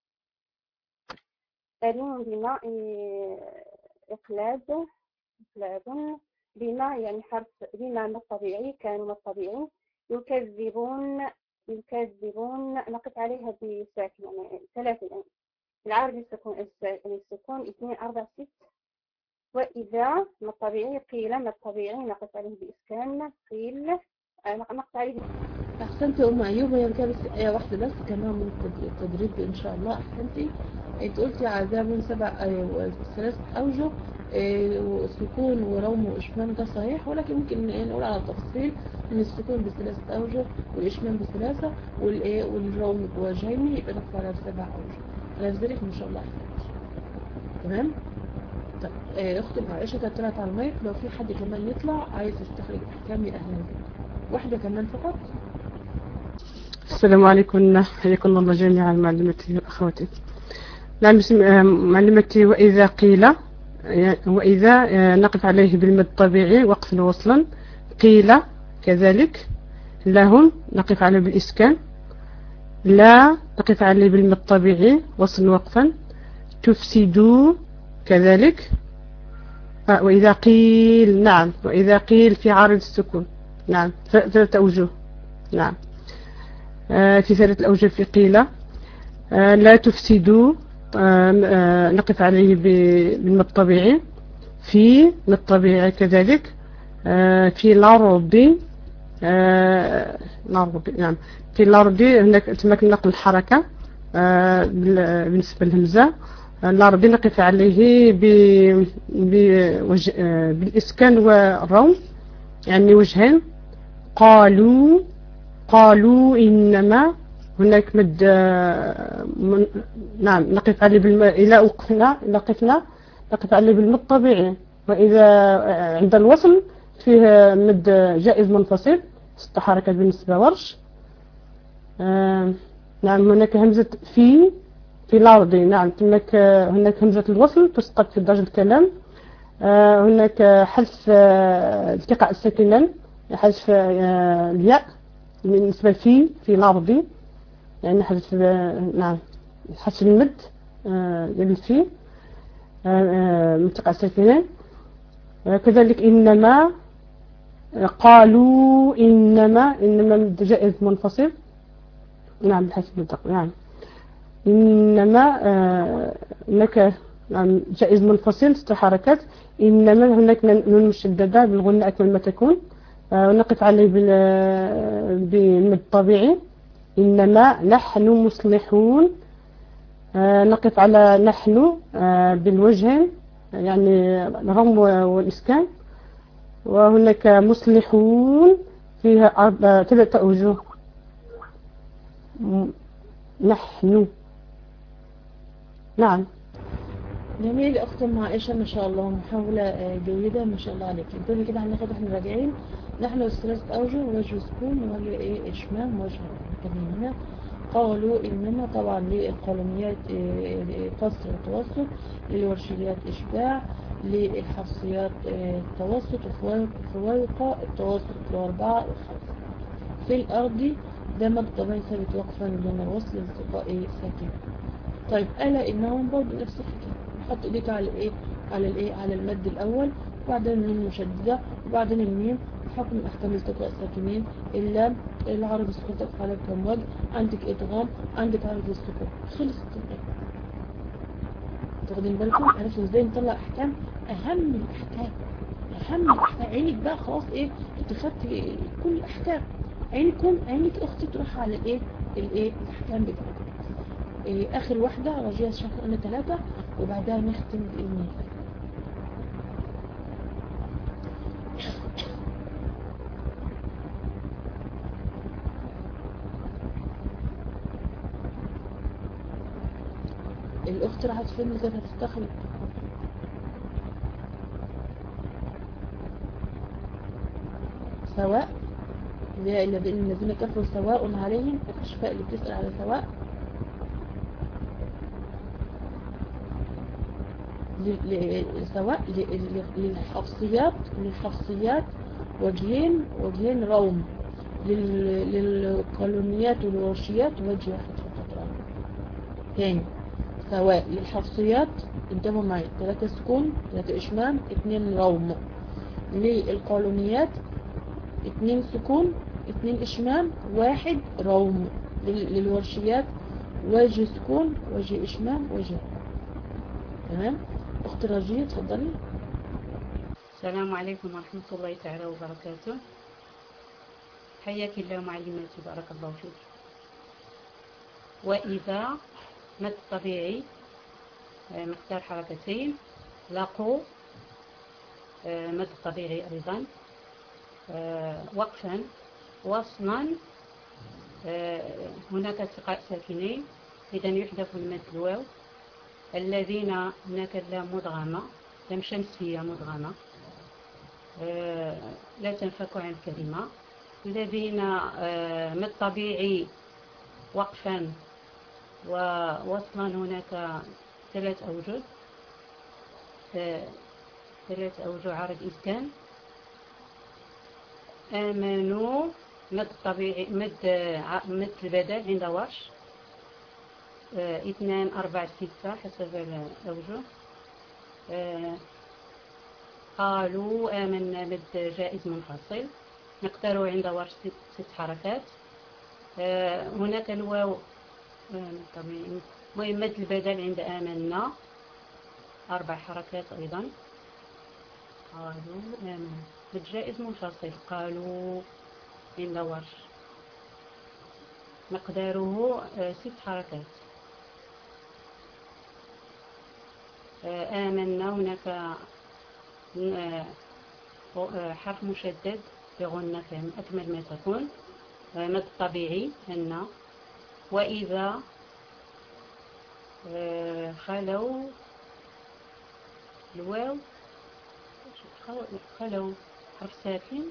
أليم بماء إقلاب إقلاب بما يعني حرف بما من الطبيعي كان من الطبيعي يكذبون يكذبون نقف عليها بساكن يعني ثلاثة يعني العربي السكون السكون اثنين أربع ست وإذا من الطبيعي قيل من الطبيعي نقف عليه بإسكان قيل نقف عليه أحسنتي أم أيوب هي كان بس آية واحدة بس كمان من التدريب إن شاء الله أحسنتي أنت قلتي عذاب سبع ثلاث أوجه وسكون وروم وإشمام ده صحيح ولكن ممكن نقول على تفصيل إن السكون بثلاثة أوجه والإشمام بثلاثة والإيه والروم بوجهين يبقى نقف على سبع أوجه على ذلك ما شاء الله أحسنتي تمام طيب أختي عائشة طلعت على المايك لو في حد كمان يطلع عايز يستخرج أحكامي أهلا بك واحدة كمان فقط السلام عليكم حياكم الله جميعا معلمتي واخواتي نعم معلمتي واذا قيل واذا نقف عليه بالمد الطبيعي وقفا وصلا قيل كذلك لهم نقف عليه بالاسكان لا نقف عليه بالمد الطبيعي وصلا وقفا تفسدوا كذلك وإذا قيل نعم وإذا قيل في عارض السكون نعم ثلاثة أوجه نعم آه في ثلاثة الأوجه في قيلة آه لا تفسدوا آه نقف عليه بالمد الطبيعي في مد الطبيعي كذلك في الأرض الأرض نعم في الأرض هناك تمكن نقل الحركة بالنسبة للهمزة الأرض نقف عليه بالإسكان والروم يعني وجهين قالوا قالوا إنما هناك مد من نعم نقف عليه بالم... إذا وقفنا نقفنا نقف عليه بالمد الطبيعي وإذا عند الوصل فيه مد جائز منفصل ست حركات بالنسبة ورش آه نعم هناك همزة في في الأرض نعم هناك هناك همزة الوصل تسقط في درج الكلام آه هناك حذف آه التقاء الساكنين حذف آه الياء بالنسبة في في الأرض يعني حذف نعم حذف المد ديال في ملتقى الساكنين كذلك إنما قالوا إنما إنما مد جائز منفصل نعم بحسب الدق نعم إنما هناك نعم جائز منفصل ست حركات إنما هناك نون مشددة بالغنة أكمل ما تكون ونقف عليه بالمد الطبيعي إنما نحن مصلحون نقف على نحن بالوجه يعني الرم والإسكان وهناك مصلحون فيها ثلاثة أوجه نحن نعم جميل أخت عائشة ما شاء الله محاولة جيدة ما شاء الله عليك انتبهي كده هناخد احنا راجعين نحن الثلاثة أوجه وجه سكون وجه إيه إشمام وجه كمان هنا قالوا إنما طبعا للقولميات قصر وتوسط للورشيات إشباع للحفصيات التوسط وفويقة التوسط الأربعة والخمسة في الأرض ده مد طبيعي ثابت وقفا من الوصل لالتقاء ايه ساكن طيب ألا إنهم برضه نفس الحكاية نحط ايديك على الايه على الايه على المد الأول وبعدين الميم مشددة وبعدين الميم حكم أحكام التقاء الساكنين اللام العرض السكون تقف على كم وجه عندك إدغام عندك عرض السكون خلصت الآية واخدين بالكم عرفتوا ازاي نطلع أحكام أهم الأحكام أهم الأحكام عينك بقى خلاص ايه انت خدت كل الأحكام عينكم عينك أختي تروح على الايه الايه الأحكام بتاعتك إيه آخر واحدة رجية شهر قلنا ثلاثة وبعدها نختم بإذن الله الأخت راحت فين اللي كانت هتستخرج سواء الذين كفروا سواء عليهم الأشفاء اللي بتسأل على سواء سواء للحفصيات للحفصيات وجهين وجهين روم للقانونيات والورشيات وجه واحد فقط تاني سواء للحفصيات انتبهوا معي ثلاثة سكون ثلاثة اشمام اثنين روم للقانونيات اثنين سكون اثنين اشمام واحد روم للورشيات وجه سكون وجه اشمام وجه تمام اخت رجية تفضلي السلام عليكم ورحمة الله تعالى وبركاته حياك الله معلماتي بارك الله فيك وإذا مد طبيعي مقدار حركتين لقوا مد طبيعي أيضا وقفا وصلا هناك التقاء ساكنين إذا يحذف المد الواو الذين هناك اللام مدغمة لام شمسية مدغمة لا تنفك عن الكلمة الذين مد طبيعي وقفا ووصلا هناك ثلاث أوجه ثلاث أوجه عرض إسكان آمنوا مد طبيعي مد مد البدل عند ورش اثنان أربعة ستة حسب الأوجه قالوا آمنا مد جائز منفصل نقدر عند ورش ست حركات هناك الواو المهم مد البدل عند آمنا أربع حركات أيضا قالوا آمنا مد جائز منفصل قالوا عند ورش مقداره ست حركات آمنا هناك حرف مشدد بغنة أكمل ما تكون مد طبيعي أن وإذا خلوا الواو خلوا حرف ساكن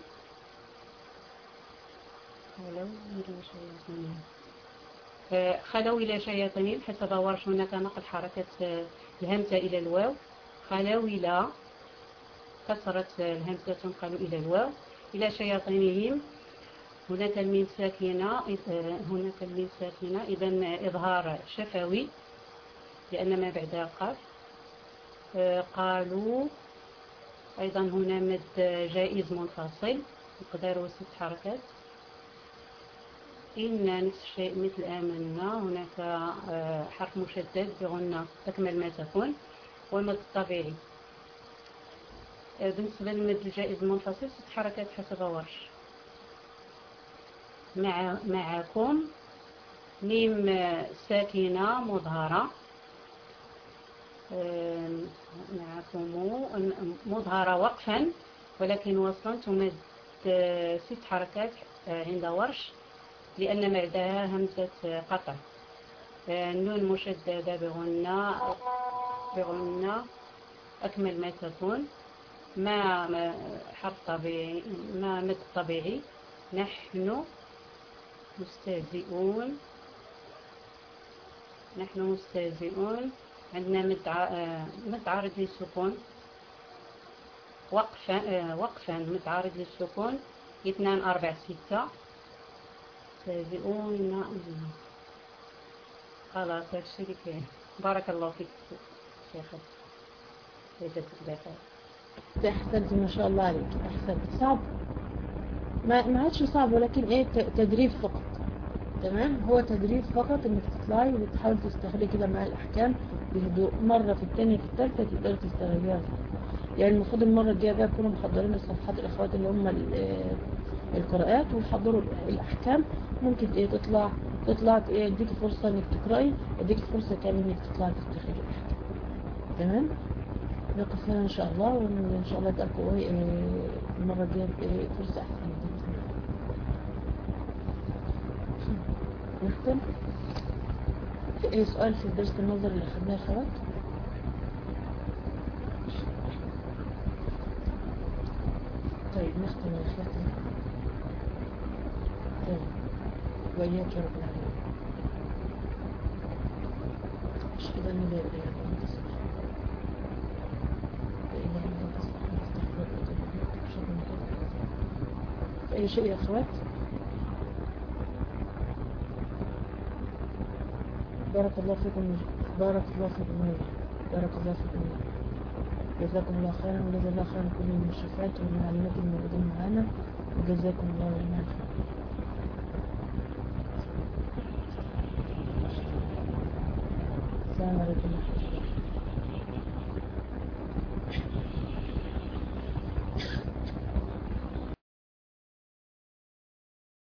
خلوا إلى شياطين خلوا إلى شياطين حسب ورش هناك نقل حركة الهمزة إلى الواو خلوا إلى كسرت الهمزة تنقل إلى الواو إلى شياطينهم هناك الميم ساكنة هناك الميم ساكنة إذا إظهار شفوي لأن ما بعدها قاف قالوا أيضا هنا مد جائز منفصل مقداره ست حركات إن نفس الشيء مثل آمنا هناك حرف مشدد بغنة تكمل ما تكون والمد الطبيعي بالنسبة للمد الجائز المنفصل ست حركات حسب ورش مع معكم ميم ساكنة مظهرة معكم مظهرة وقفا ولكن وصلا تمد ست حركات عند ورش لأن بعدها همزة قطع النون مشددة بغنة بغنة أكمل ما تكون ما حرف طبيعي ما مد طبيعي نحن مستهزئون نحن مستهزئون عندنا مد عارض للسكون وقفا وقفا مد عارض للسكون اثنان أربع ستة يستهزئون خلاص هادشي اللي كاين بارك الله فيك شيخة جزاك بخير احسنت ما شاء الله عليك احسنت صعب ما ما عادش صعب ولكن ايه ت- تدريب فقط تمام هو تدريب فقط انك تطلعي وتحاول تستخدمي كده مع الاحكام بهدوء مره في الثانيه في الثالثه تقدري تستغليها يعني المفروض المره الجايه بقى تكونوا محضرين الصفحات الاخوات اللي هم ال- آه، القراءات وحضروا الاحكام ممكن ايه تطلع تطلع ايه يديكي فرصه انك تقراي يديكي فرصه كمان انك تطلعي تستخدمي الاحكام تمام نقف هنا ان شاء الله وان شاء الله تلقوا ايه آه، المره الجايه إيه، فرصه احسن بإذن الله. نختم في اي سؤال في درس النظر اللي خدناه يا اخوات طيب نختم يا اخوات طيب وإياك يا رب العالمين أشهد أن لا إله إلا أنت سبحانك لا إله إلا أنت سبحانك استغفرك وأتوب إليك أشهد أن لا إله إلا أنت أي شيء يا أخوات بارك الله فيكم بارك الله فيكم بارك الله فيكم جزاكم الله خيرا وجزا الله خيرا كل من الشفاعات والمعلمات الموجودين معانا وجزاكم الله جميعا خيرا السلام عليكم ورحمة الله